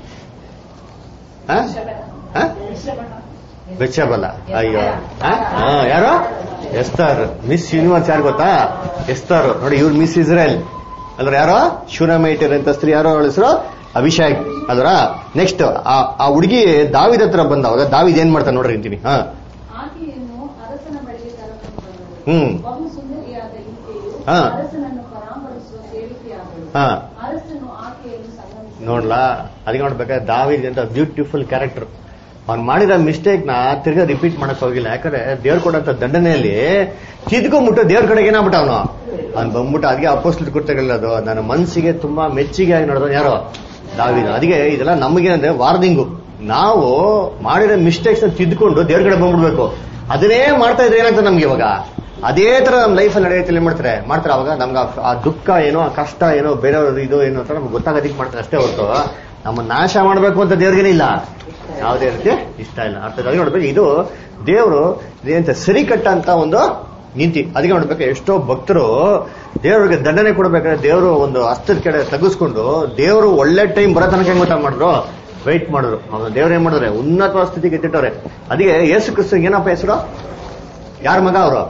ಬೆಚ್ಚಬಲ್ಲ ಅಯ್ಯೋ ಆ? ಆ, ಯಾರು ಎಸ್ತರ್ ಮಿಸ್ ಯೂನಿವರ್ಸ್ ಯಾರು ಗೊತ್ತಾ ಎಸ್ತರ್ ನೋಡಿ ಇವ್ರು ಮಿಸ್ ಇಸ್ರೇಲ್ ಅಲ್ರ ಯಾರೋ ಶೂನಮೈಟರ್ ಅಂತ ಸ್ತ್ರೀ ಯಾರೋ ಅವಳ ಹೆಸರು ಅಭಿಷೇಕ್ ಅಲ್ರ ನೆಕ್ಸ್ಟ್ ಆ ಹುಡುಗಿ ದಾವಿದ ಹತ್ರ ಬಂದವಾಗ ದಾವಿದ್ ಏನ್ ಮಾಡ್ತಾನೆ ನೋಡ್ರಿ ಅಂತೀನಿ ಹಾ ಆಕೆಯನ್ನು ಅರಸನ ಬಳಿಗೆ ಕರೆದುಕೊಂಡು ಬಂದಳು. ಹ್ಮ್ ಬಹು ಸುಂದರಿಯಾದ ಈಕೆಯು ಹಾ. ಅರಸನನ್ನು ಪರಾಮರಿಸುವ ಸೇವಿಕೆಯಾದಳು ಹಾ ಅರಸನು ಆಕೆಯನ್ನು ಸಂಗಮಿಸಿದನು. ನೋಡ್ಲಾ ಅದಕ್ಕೆ ನೋಡ್ಬೇಕಾದ್ರೆ ದಾವಿದ್ ಅಂತ ಬ್ಯೂಟಿಫುಲ್ ಕ್ಯಾರೆಕ್ಟರ್ ಅವ್ನು ಮಾಡಿದ ಮಿಸ್ಟೇಕ್ ನ ತಿರ್ಗಾ ರಿಪೀಟ್ ಮಾಡಕ್ ಹೋಗಿಲ್ಲ ಯಾಕಂದ್ರೆ ದೇವ್ರು ಕೊಡಂತ ದಂಡನೆಯಲ್ಲಿ ತಿದ್ಕೊಂಡ್ಬಿಟ್ಟು ದೇವ್ರ ಕಡೆಗೆ ಏನಾಗ್ಬಿಟ್ಟ ಅವನು ಅವ್ನು ಬಂದ್ಬಿಟ್ಟು ಅದಕ್ಕೆ ಅಪೋಸ್ಟ್ ಕೊಡ್ತಾಗಲ್ಲ ಅದು ನನ್ನ ಮನಸ್ಸಿಗೆ ತುಂಬಾ ಮೆಚ್ಚುಗೆ ಆಗಿ ನೋಡೋದು ಯಾರೋ ದಾವಿದ ಅದಕ್ಕೆ ಇದೆಲ್ಲ ನಮಗೇನಂದ್ರೆ ವಾರ್ನಿಂಗು ನಾವು ಮಾಡಿರೋ ಮಿಸ್ಟೇಕ್ಸ್ ತಿದ್ಕೊಂಡು ದೇವ್ರ ಕಡೆ ಬಂದ್ಬಿಡ್ಬೇಕು ಅದನ್ನೇ ಮಾಡ್ತಾ ಇದ್ರೆ ಏನಾಗ್ತದೆ ನಮ್ಗೆ ಇವಾಗ ಅದೇ ತರ ನಮ್ಮ ಲೈಫಲ್ಲಿ ನಡೆಯುತ್ತೆ ಏನ್ ಮಾಡ್ತಾರೆ ಮಾಡ್ತಾರೆ ಅವಾಗ ನಮ್ಗೆ ಆ- ಆ ದುಃಖ ಏನೋ ಆ ಕಷ್ಟ ಏನೋ ಬೇರೆಯವ್ರ ಇದು ಏನೋ ಅಂತ ನಮ್ಗೆ ಗೊತ್ತಾಗೋದಿಕ್ ಮಾಡ್ತಾರೆ ಅಷ್ಟೇ ಹೊರತು ನಮ್ಮ ನಾಶ ಮಾಡಬೇಕು ಅಂತ ದೇವ್ರಿಗೇನೆ ಇಲ್ಲ ಯಾವುದೇ ರೀತಿ ಇಷ್ಟ ಇಲ್ಲ ಅರ್ಥದಲ್ಲಿ ನೋಡ್ಬೇಕು ಇದು ದೇವರು ಇದೇಂತ ಸರಿ ಕಟ್ಟ ಅಂತ ಒಂದು ನೀತಿ ಅದಕ್ಕೆ ನೋಡ್ಬೇಕು ಎಷ್ಟೋ ಭಕ್ತರು ದೇವರಿಗೆ ದಂಡನೆ ಕೊಡ್ಬೇಕಾದ್ರೆ ದೇವರು ಒಂದು ಹಸ್ತದ ಕಡೆ ತಗ್ಗಿಸ್ಕೊಂಡು ದೇವರು ಒಳ್ಳೆ ಟೈಮ್ ಬರೋ ತನಕ ಹೆಂಗ್ ಗೊತ್ತಾ ಮಾಡಿದ್ರು ವೆಯ್ಟ್ ಮಾಡಿದ್ರು ಅವನು ದೇವ್ರು ಏನ್ ಮಾಡಿದ್ರೆ ಉನ್ನತ ಸ್ಥಿತಿಗೆ ಎತ್ತಿಟ್ಟವ್ರೆ ಅದಕ್ಕೆ ಯೇಸು ಕ್ರಿಸ್ತ ಏನಪ್ಪ ಹೆಸರು ಯಾರ ಮಗ ಅವರು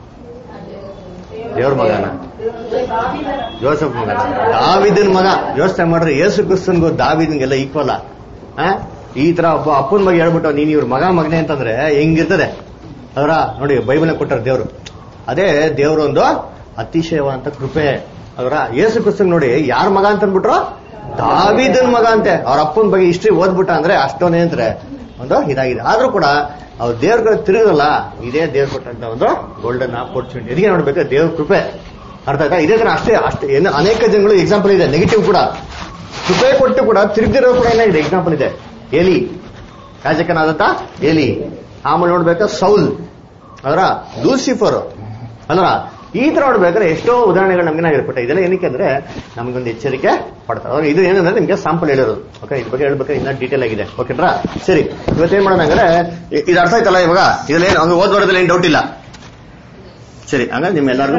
ದೇವ್ರ ಮಗನ ಜೋಸಫ್ ಮಗ ದಾವಿದನ್ ಮಗ ಯೋಚನೆ ಮಾಡ್ರಿ ಯೇಸು ಕ್ರಿಸ್ತನ್ಗೂ ದಾವಿದನ್ಗೆಲ್ಲ ಈಕ್ವಲ್ ಆ ಈ ತರ ಒಬ್ಬ ಅಪ್ಪನ ಮಗ ಹೇಳ್ಬಿಟ್ಟು ನೀನ್ ಇವ್ರ ಮಗ ಮಗನೆ ಅಂತಂದ್ರೆ ಹೆಂಗಿರ್ತದೆ ಅದರ ನೋಡಿ ಬೈಬಲ್ ಕೊಟ್ಟಾರ ದೇವ್ರು ಅದೇ ದೇವ್ರೊಂದು ಅತಿಶಯವಾದಂತ ಕೃಪೆ ಅದರ ಯೇಸು ಕ್ರಿಸ್ತನ್ ನೋಡಿ ಯಾರ ಮಗ ಅಂತ ಅಂದ್ಬಿಟ್ರು ದಾವಿದನ್ ಮಗ ಅಂತೆ ಅವ್ರ ಅಪ್ಪನ ಬಗ್ಗೆ ಹಿಸ್ಟ್ರಿ ಓದ್ಬಿಟ್ಟ ಅಂದ್ರೆ ಅಷ್ಟೊಂದೇ ಅಂತಾರೆ ಒಂದು ಇದಾಗಿದೆ ಆದ್ರೂ ಕೂಡ ಅವ್ರು ದೇವ್ರ ಕಡೆ ತಿರುಗಲ್ಲ ಇದೇ ದೇವ್ರು ಕೊಟ್ಟಂತ ಒಂದು ಗೋಲ್ಡನ್ ಆಪರ್ಚುನಿಟಿ ಇದಕ್ಕೆ ನೋಡ್ಬೇಕು ದೇವ್ರ ಕೃಪೆ ಅರ್ಥ ಆಯ್ತಾ ಇದೇ ತರ ಅಷ್ಟೇ ಅಷ್ಟೇ ಏನು ಅನೇಕ ಜನಗಳು ಎಕ್ಸಾಂಪಲ್ ಇದೆ ನೆಗೆಟಿವ್ ಕೂಡ ಕೃಪೆ ಕೊಟ್ಟು ಕೂಡ ತಿರುಗದಿರೋ ಕೂಡ ಏನಾಗಿದೆ ಎಕ್ಸಾಂಪಲ್ ಇದೆ ಎಲಿ ಯಾಜಕನಾದಂತ ಎಲಿ ಆಮೇಲೆ ನೋಡ್ಬೇಕಾ ಸೌಲ್ ಅದರ ಲೂಸಿಫರ್ ಅಲ್ವಾ ಈ ತರ ನೋಡ್ಬೇಕಾದ್ರೆ ಎಷ್ಟೋ ಉದಾಹರಣೆಗಳು ನಮ್ಗೆ ಏನಾಗಿರ್ಬಿಟ್ಟೆ ಇದೆಲ್ಲ ಏನಕ್ಕೆ ಅಂದ್ರೆ ನಮಗೊಂದು ಎಚ್ಚರಿಕೆ ಪಡ್ತಾರೆ ಅವಾಗ ಇದು ಏನಂದ್ರೆ ನಿಮ್ಗೆ ಸಾಂಪಲ್ ಹೇಳಿರೋದು ಓಕೆ ಇದ್ರ ಬಗ್ಗೆ ಹೇಳ್ಬೇಕಾದ್ರೆ ಇನ್ನ ಡೀಟೇಲ್ ಆಗಿದೆ ಓಕೆನ್ರಾ ಸರಿ ಇವತ್ತೇನ್ ಮಾಡೋಣ ಅಂದ್ರೆ ಇ- ಇದು ಅರ್ಥ ಆಯ್ತಲ್ಲ ಇವಾಗ ಇದ್ರಲ್ಲಿ ಏನು ಹಂಗೆ ಓದ್ಬಾರ್ದಲ್ಲಿ ಏನು ಡೌಟ್ ಇಲ್ಲ ಸರಿ ಹಂಗಾದ್ರೆ ನಿಮ್ಮೆಲ್ಲರಿಗೂ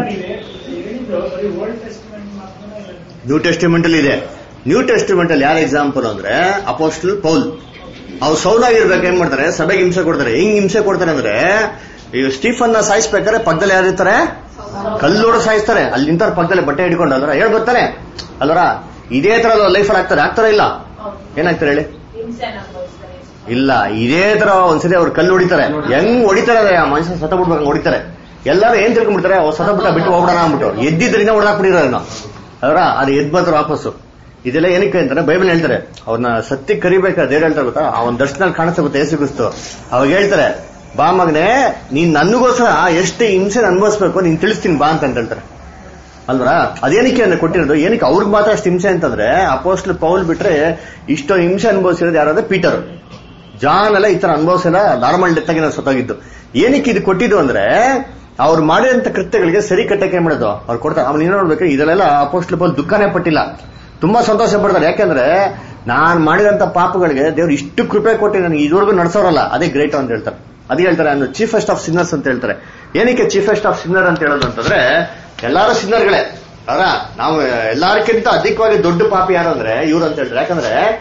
ನ್ಯೂ ಟೆಸ್ಟಿಮೆಂಟ್ ಅಲ್ಲಿ ಇದೆ ನ್ಯೂ ಟೆಸ್ಟಿಮೆಂಟ್ ಅಲ್ಲಿ ಯಾರ ಎಕ್ಸಾಂಪಲ್ ಅಂದ್ರೆ ಅಪೋಸ್ಟಲ್ ಪೌಲ್ ಅವ್ರು ಸೌಲಾಗಿರ್ಬೇಕು ಏನ್ ಮಾಡ್ತಾರೆ ಸಭೆಗೆ ಹಿಂಸೆ ಕೊಡ್ತಾರೆ ಹೆಂಗ್ ಹಿಂಸೆ ಕೊಡ್ತಾರೆ ಅಂದ್ರೆ ಈಗ ಸ್ಟೀಫನ್ ನ ಸಾಯಿಸ್ಬೇಕಾದ್ರೆ ಪಕ್ಕದಲ್ಲಿ ಯಾರಿರ್ತಾರೆ ಕಲ್ಲೋಡು ಸಾಯಿಸ್ತಾರೆ ಅಲ್ಲಿ ನಿಂತಾರ ಪಕ್ಕದಲ್ಲಿ ಬಟ್ಟೆ ಹಿಡ್ಕೊಂಡು ಅಲ್ವರ ಹೇಳ್ ಬರ್ತಾನೆ ಅಲ್ವರ ಇದೇ ತರ ಲೈಫಲ್ಲಿ ಆಗ್ತಾರೆ ಆಗ್ತಾರ ಇಲ್ಲ ಏನಾಗ್ತಾರೆ ಹೇಳಿ ಹಿಂಸೆ ಅನುಭವಿಸ್ತಾರೆ ಇಲ್ಲ ಇದೇ ತರ ಒಂದ್ಸರಿ ಅವ್ರು ಕಲ್ಲು ಹೊಡಿತಾರೆ ಹೆಂಗ್ ಹೊಡಿತಾರೆ ಅಂದ್ರೆ ಆ ಮನುಷ್ಯ ಸತ ಬಿಡ್ಬೇಕು ಹೊಡಿತಾರೆ ಎಲ್ಲರೂ ಏನ್ ತಿಳ್ಕೊಂಡ್ಬಿಡ್ತಾರೆ ಅವ್ರು ಸತ ಬಿಟ್ಟ ಬಿಟ್ಟು ಹೋಗ್ಬಿಡೋಣ ಅಂದ್ಬಿಟ್ಟು ಎದ್ದಿದ್ರಿಂದ ಹೊಡೆದಾಕ್ಬಿಟ್ಟಿರೋ ಅದರ ಅದು ಎದ್ ಬರ್ತಾರೆ ವಾಪಸ್ಸು ಇದೆಲ್ಲ ಏನಕ್ಕೆ ಅಂತಾನೆ ಬೈಬಲ್ ಹೇಳ್ತಾರೆ ಅವ್ರನ್ನ ಸತ್ಯ ಕರಿಬೇಕಾದ್ರೆ ದೇವ್ರು ಹೇಳ್ತಾರೆ ಗೊತ್ತಾ ಅವನ ದರ್ಶನಲ್ಲಿ ಕಾಣಿಸ್ತಾ ಗೊತ್ತಾ ಏಸು ಕ್ರಿಸ್ತು ಅವಾಗ ಹೇಳ್ತಾರೆ ಬಾ ಮಗನೇ ನೀನ್ ನನಗೋಸ್ಕರ ಎಷ್ಟು ಹಿಂಸೆ ಅನುಭವಿಸ್ಬೇಕು ನೀನ್ ತಿಳಿಸ್ತೀನಿ ಬಾ ಅಂತ ಹೇಳ್ತಾರೆ ಅಲ್ವಾ ಅದೇನಕ್ಕೆ ಅಂದ್ರೆ ಕೊಟ್ಟಿರೋದು ಏನಕ್ಕೆ ಅವ್ರಿಗೆ ಮಾತ್ರ ಅಷ್ಟು ಹಿಂಸೆ ಅಂತಂದ್ರೆ ಅಪೋಸ್ಟ್ಲ್ ಪೌಲ್ ಬಿಟ್ರೆ ಇಷ್ಟೋ ಹಿಂಸೆ ಅನುಭವಿಸಿರೋದು ಯಾರಾದ್ರೆ ಪೀಟರ್ ಜಾನ್ ಎಲ್ಲ ಈ ತರ ಅನುಭವಿಸಿಲ್ಲ ನಾರ್ಮಲ್ ಡೆತ್ ಆಗಿ ನಾವು ಸತ್ತೋಗಿದ್ದು ಏನಕ್ಕೆ ಇದು ಕೊಟ್ಟಿದ್ದು ಅಂದ್ರೆ ಅವ್ರು ಮಾಡಿದಂತ ಕೃತ್ಯಗಳಿಗೆ ಸರಿ ಕಟ್ಟಕ್ಕೆ ಏನ್ ಮಾಡೋದು ಅವ್ರು ಕೊಡ್ತಾರೆ ಅವ್ನು ಏನು ನೋಡ್ಬೇಕು ಇದೆಲ್ಲ ಅಪೋಸ್ಟ್ಲ್ ಪೌಲ್ ದುಃಖನೇ ಪಟ್ಟಿಲ್ಲ ತುಂಬಾ ಸಂತೋಷ ಪಡ್ತಾರೆ ಯಾಕಂದ್ರೆ ನಾನ್ ಮಾಡಿದಂತ ಪಾಪಗಳಿಗೆ ದೇವ್ರು ಇಷ್ಟು ಕೃಪೆ ಕೊಟ್ಟು ನನಗೆ ಇದುವರೆಗೂ ನಡೆಸೋರಲ್ಲ ಅದೇ ಗ್ರೇಟ್ ಅಂತ ಹೇಳ್ತಾರೆ ಅದೇ ಹೇಳ್ತಾರೆ ಅಂದ್ರೆ ಚೀಫೆಸ್ಟ್ ಆಫ್ ಸಿನ್ನರ್ಸ್ ಅಂತ ಹೇಳ್ತಾರೆ ಏನಕ್ಕೆ ಚೀಫೆಸ್ಟ್ ಆಫ್ ಸಿನ್ನರ್ ಅಂತ ಹೇಳೋದು ಅಂತಂದ್ರೆ ಎಲ್ಲಾರು ಸಿನ್ನರ್ಗಳೇ ಅಲ್ಲ ನಾವು ಎಲ್ಲಾರ್ಕಿಂತ ಅಧಿಕವಾಗಿ ದೊಡ್ಡ ಪಾಪಿ ಯಾರು ಅಂದ್ರೆ ಇವ್ರು ಅಂತ ಹೇಳ್ತಾರೆ ಯಾಕಂದ್ರೆ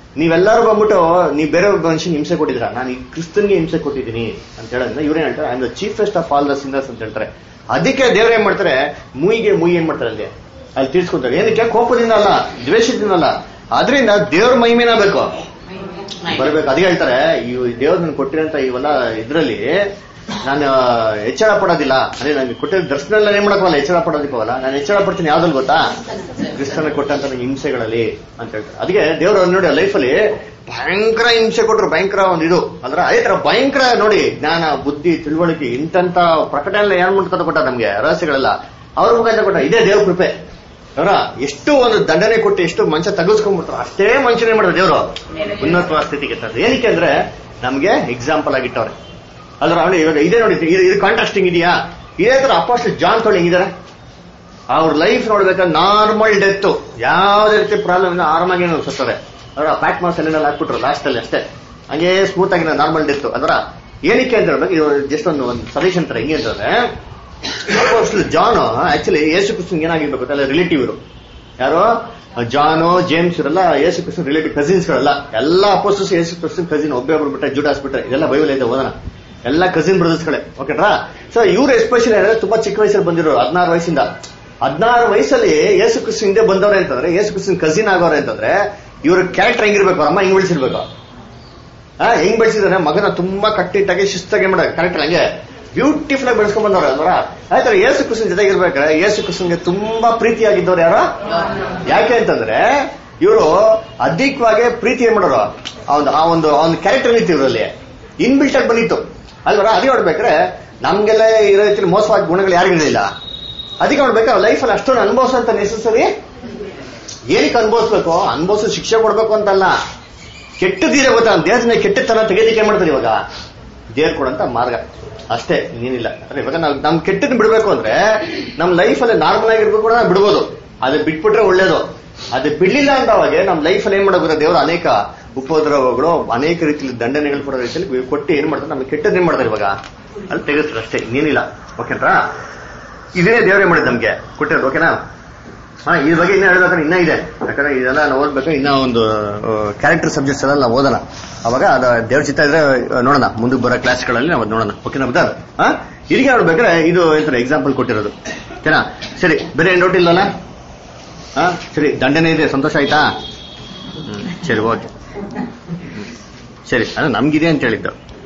ನೀವೆಲ್ಲರೂ ಬಂದ್ಬಿಟ್ಟು ನೀವು ಬೇರೆ ಒಬ್ಬ ಮನುಷ್ಯನ ಹಿಂಸೆ ಕೊಟ್ಟಿದ್ರ ನಾನು ಈ ಕ್ರಿಸ್ತನ್ಗೆ ಹಿಂಸೆ ಕೊಟ್ಟಿದ್ದೀನಿ ಅಂತ ಹೇಳಿದ್ರೆ ಇವ್ರೇನ್ ಹೇಳ್ತಾರೆ I the chiefest of all the sinners ಅಂತ ಹೇಳ್ತಾರೆ ಅದಕ್ಕೆ ದೇವ್ರು ಏನ್ ಮಾಡ್ತಾರೆ ಮೂಯಿಗೆ ಮೂಯಿ ಏನ್ ಮಾಡ್ತಾರೆ ಅಲ್ಲಿ ಅಲ್ಲಿ ತೀರ್ಸ್ಕೊಂತಾರೆ ಏನಕ್ಕೆ ಕೋಪದಿಂದ ಅಲ್ಲ ದ್ವೇಷದಿಂದ ಅಲ್ಲ ಅದರಿಂದ ದೇವ್ರ ಮಹಿಮೆನ ಬೇಕು ಬರ್ಬೇಕು ಅದೇ ಹೇಳ್ತಾರೆ ಈ ದೇವ್ರು ನನ್ಗೆ ಕೊಟ್ಟಿರೋಂತ ಇವೆಲ್ಲ ಇದ್ರಲ್ಲಿ ನಾನು ಎಚ್ಚರ ಪಡೋದಿಲ್ಲ ಅಂದ್ರೆ ನನಗೆ ಕೊಟ್ಟಿರೋ ದರ್ಶನ ಎಲ್ಲ ಏನ್ ಮಾಡಕ್ಕಲ್ಲ ಎಚ್ಚರ ಪಡೋದಕ್ಕಲ್ಲ ನಾನು ಎಚ್ಚರ ಪಡ್ತೀನಿ ಯಾವ್ದ್ರಲ್ಲಿ ಗೊತ್ತಾ ಕ್ರಿಸ್ತನ ಕೊಟ್ಟಂತ ನನಗೆ ಹಿಂಸೆಗಳಲ್ಲಿ ಅಂತ ಹೇಳ್ತಾರೆ ಅದಕ್ಕೆ ದೇವ್ರು ನೋಡಿ ಲೈಫಲ್ಲಿ ಭಯಂಕರ ಹಿಂಸೆ ಕೊಟ್ರು ಭಯಂಕರ ಒಂದು ಇದು ಅಂದ್ರೆ ಅದೇ ತರ ಭಯಂಕರ ನೋಡಿ ಜ್ಞಾನ ಬುದ್ಧಿ ತಿಳುವಳಿಕೆ ಇಂತಂತ ಪ್ರಕಟಣೆ ಏನ್ ಮಾಡ್ತಾರೆ ಕೊಟ್ಟ ನಮ್ಗೆ ರಹಸ್ಯಗಳೆಲ್ಲ ಅವ್ರ ಮುಖಾಂತರ ಕೊಟ್ಟ ಇದೇ ದೇವ್ರ ಕೃಪೆ ಅವರ ಎಷ್ಟು ಒಂದು ದಂಡನೆ ಕೊಟ್ಟು ಎಷ್ಟು ಮನುಷ್ಯ ತಗಸ್ಕೊಂಡ್ಬಿಡ್ತಾರೆ ಅಷ್ಟೇ ಮನುಷ್ಯನೇ ಮಾಡಿದ್ರು ದೇವರು ಉನ್ನತ ಸ್ಥಿತಿಗೆ ತಂದ್ರು ಏನಕ್ಕೆ ಅಂದ್ರೆ ನಮ್ಗೆ ಎಕ್ಸಾಂಪಲ್ ಆಗಿಟ್ಟವ್ರೆ ಅದ್ರ ಅವನು ಇವಾಗ ಇದೇ ನೋಡಿ ಇದು- ಇದು ಕಾಂಟ್ರಾಸ್ಟಿಂಗ್ ಇದೆಯಾ ಇದೇ ತರ ಅಪಾಸ್ಟ್ ಜಾನ್ ತೊಳೆ ಹೆಂಗಿದ್ದಾರೆ ಅವ್ರ ಲೈಫ್ ನೋಡ್ಬೇಕಾದ್ರೆ ನಾರ್ಮಲ್ ಡೆತ್ ಯಾವ್ದೇ ರೀತಿ ಪ್ರಾಬ್ಲಮ್ ಇಲ್ಲ ಆರಾಮಾಗಿ ಸತ್ತಾರೆ ಅವರ ಪ್ಯಾಕ್ ಮಾಸ್ ಎಲ್ಲ ಹಾಕ್ಬಿಟ್ರು ಲಾಸ್ಟ್ ಅಲ್ಲಿ ಅಷ್ಟೇ ಹಂಗೆ ಸ್ಮೂತ್ ಆಗಿರೋ ನಾರ್ಮಲ್ ಡೆತ್ ಅದರ ಏನಕ್ಕೆ ಅಂತ ಹೇಳ್ಬೇಕು ಇದು ಜಸ್ಟ್ ಒಂದು ಒಂದು ಸಜೆಷನ್ ತರ ಹೆಂಗೆ ಅಂತಂದ್ರೆ ಜಾನ್ ಆಕ್ಚುಲಿ ಯೇಸು ಕ್ರಿಸ್ತನ್ ಏನಾಗಿರ್ಬೇಕು ಅಲ್ಲ ರಿಲೇಟಿವ್ ಇವರು ಯಾರು ಜಾನು ಜೇಮ್ಸ್ ಇವರೆಲ್ಲ ಯೇಸು ಕ್ರಿಸ್ತನ್ ರಿಲೇಟಿವ್ ಕಸಿನ್ಸ್ ಗಳಲ್ಲ ಎಲ್ಲ ಅಪೋಸ್ಟರ್ಸ್ ಯೇಸು ಕ್ರಿಸ್ತನ್ ಕಸಿನ್ ಒಬ್ಬೇ ಒಬ್ರು ಬಿಟ್ರೆ ಜುಡಾಸ್ ಬಿಟ್ರೆ ಇದೆಲ್ಲ ಬೈಬಲ್ ಇದೆ ಓದೋಣ ಎಲ್ಲ ಕಸಿನ್ ಬ್ರದರ್ಸ್ ಗಳೇ ಓಕೆಟ್ರಾ ಸೊ ಇವ್ರು ಎಸ್ಪೆಷಲಿ ಅಂದ್ರೆ ತುಂಬಾ ಚಿಕ್ಕ ವಯಸ್ಸಲ್ಲಿ ಬಂದಿರೋರು ಹದಿನಾರು ವಯಸ್ಸಿಂದ ಹದಿನಾರು ವಯಸ್ಸಲ್ಲಿ ಯೇಸು ಕ್ರಿಸ್ತನ್ ಹಿಂದೆ ಬಂದವ್ರೆ ಅಂತಂದ್ರೆ ಯೇಸು ಕ್ರಿಸ್ತನ್ ಕಸಿನ್ ಆಗೋರೆ ಅಂತಂದ್ರೆ ಇವ್ರ ಕ್ಯಾರೆಕ್ಟರ್ ಹೆಂಗಿರ್ಬೇಕು ಅವ್ರ ಅಮ್ಮ ಹೆಂಗ್ ಬೆಳೆಸಿರ್ಬೇಕು ಆ ಹೆಂಗ್ ಬೆಳೆಸಿದಾರೆ ಮಗನ ತುಂಬಾ ಕಟ್ಟಿಟ್ಟಾಗಿ ಶಿಸ್ತಾಗಿ ಮಾಡ ಕರೆಕ್ಟ್ ಹಂಗೆ ಬ್ಯೂಟಿಫುಲ್ ಆಗಿ ಬೆಳೆಸ್ಕೊಂಡ್ ಬಂದವ್ರೆ ಅಲ್ವರ ಆಯ್ತಾರೆ ಯೇಸು ಕೃಷ್ಣ ಜೊತೆಗಿರ್ಬೇಕಾದ್ರೆ ಯೇಸು ಕೃಷ್ಣನ್ಗೆ ತುಂಬಾ ಪ್ರೀತಿಯಾಗಿದ್ದವ್ರು ಯಾರು ಯಾಕೆ ಅಂತಂದ್ರೆ ಇವರು ಅಧಿಕವಾಗಿ ಪ್ರೀತಿ ಏನ್ ಮಾಡೋರು ಆ ಒಂದು ಆ ಒಂದು ಆ ಒಂದು ಕ್ಯಾರೆಕ್ಟರ್ ಇತ್ತು ಇವರಲ್ಲಿ ಇನ್ಬಿಲ್ಟ್ ಆಗಿ ಬಂದಿತ್ತು ಅಲ್ವರ ಅದೇ ನೋಡ್ಬೇಕಾದ್ರೆ ನಮ್ಗೆಲ್ಲ ಇರೋ ರೀತಿ ಮೋಸವಾದ ಗುಣಗಳು ಯಾರಿಗಿರಲಿಲ್ಲ ಅದಕ್ಕೆ ನೋಡ್ಬೇಕಾದ್ರೆ ಲೈಫಲ್ಲಿ ಅಷ್ಟೊಂದು ಅನುಭವಿಸೋಂತ ನೆಸಸರಿ ಏನಕ್ಕೆ ಅನುಭವಿಸ್ಬೇಕು ಅನುಭವಿಸೋ ಶಿಕ್ಷೆ ಕೊಡ್ಬೇಕು ಅಂತಲ್ಲ ಕೆಟ್ಟದಿದೆ ಗೊತ್ತಾ ದೇಹದ ಕೆಟ್ಟತನ ತೆಗೆದಿಕ್ಕೆ ಮಾಡ್ತಾರೆ ಇವಾಗ ದೇವ್ರು ಕೊಡಂತ ಮಾರ್ಗ ಅಷ್ಟೇ ಇನ್ನೇನಿಲ್ಲ ಅಂದ್ರೆ ಇವಾಗ ನಾವು ನಮ್ ಕೆಟ್ಟದ್ ಬಿಡ್ಬೇಕು ಅಂದ್ರೆ ನಮ್ ಲೈಫಲ್ಲಿ ನಾರ್ಮಲ್ ಆಗಿರ್ಬೇಕು ಕೂಡ ನಾವು ಬಿಡ್ಬೋದು ಅದು ಬಿಟ್ಬಿಟ್ರೆ ಒಳ್ಳೇದು ಅದು ಬಿಡ್ಲಿಲ್ಲ ಅಂದವಾಗ ನಮ್ ಲೈಫಲ್ಲಿ ಏನ್ ಮಾಡೋದು ದೇವರು ಅನೇಕ ಉಪದ್ರವಗಳು ಅನೇಕ ರೀತಿಯಲ್ಲಿ ದಂಡನೆಗಳು ಕೊಡೋ ರೀತಿಯಲ್ಲಿ ಕೊಟ್ಟು ಏನ್ ಮಾಡ್ತಾರೆ ನಮ್ಗೆ ಕೆಟ್ಟದ್ ಏನ್ ಮಾಡ್ತಾರೆ ಇವಾಗ ಅಲ್ಲಿ ತೆಗೆಸ್ತಾರೆ ಅಷ್ಟೇ ಇನ್ನೇನಿಲ್ಲ ಓಕೆನಾ ಇದೇ ದೇವ್ರೇ ಮಾಡಿದ್ ನಮ್ಗೆ ಕೊಟ್ಟಿರೋದು ಓಕೆನಾ ಹಾ ಈ ಬಗ್ಗೆ ಇನ್ನ ಹೇಳ್ಬೇಕಾದ್ರೆ ಇನ್ನ ಇದೆ ಯಾಕಂದ್ರೆ ಇದೆಲ್ಲ ನಾವು ಓದ್ಬೇಕು ಇನ್ನ ಒಂದು ಕ್ಯಾರೆಕ್ಟರ್ ಸಬ್ಜೆಕ್ಟ್ಸ್ ಎಲ್ಲ ನಾವು ಓದೋಣ ಅವಾಗ ಅದ ದೇವ್ರ ಚಿತ್ತ ಇದ್ರೆ ಆ, ನೋಡೋಣ ಮುಂದಕ್ಕೆ ಬರೋ ಕ್ಲಾಸ್ಗಳಲ್ಲಿ ನಾವು ಅದ್ ನೋಡೋಣ ಓಕೆನಾ ಬದರ್ ಹಾ ಇದಕ್ಕೆ ನೋಡ್ಬೇಕಾದ್ರೆ ಇದು ಎಂತಾರೆ ಎಕ್ಸಾಂಪಲ್ ಕೊಟ್ಟಿರೋದು ಓಕೆನಾ ಸರಿ ಬೇರೆ ಏನ್ ಡೌಟ್ ಇಲ್ಲಲ್ಲ ಹಾ ಸರಿ ದಂಡನೆ ಇದೆ ಸಂತೋಷ ಆಯ್ತಾ ಹ್ಮ್, ಸರಿ ಓಕೆ ಸರಿ ಅದು ನಮ್ಗಿದೆ ಅಂತ ಹೇಳಿದ್ದು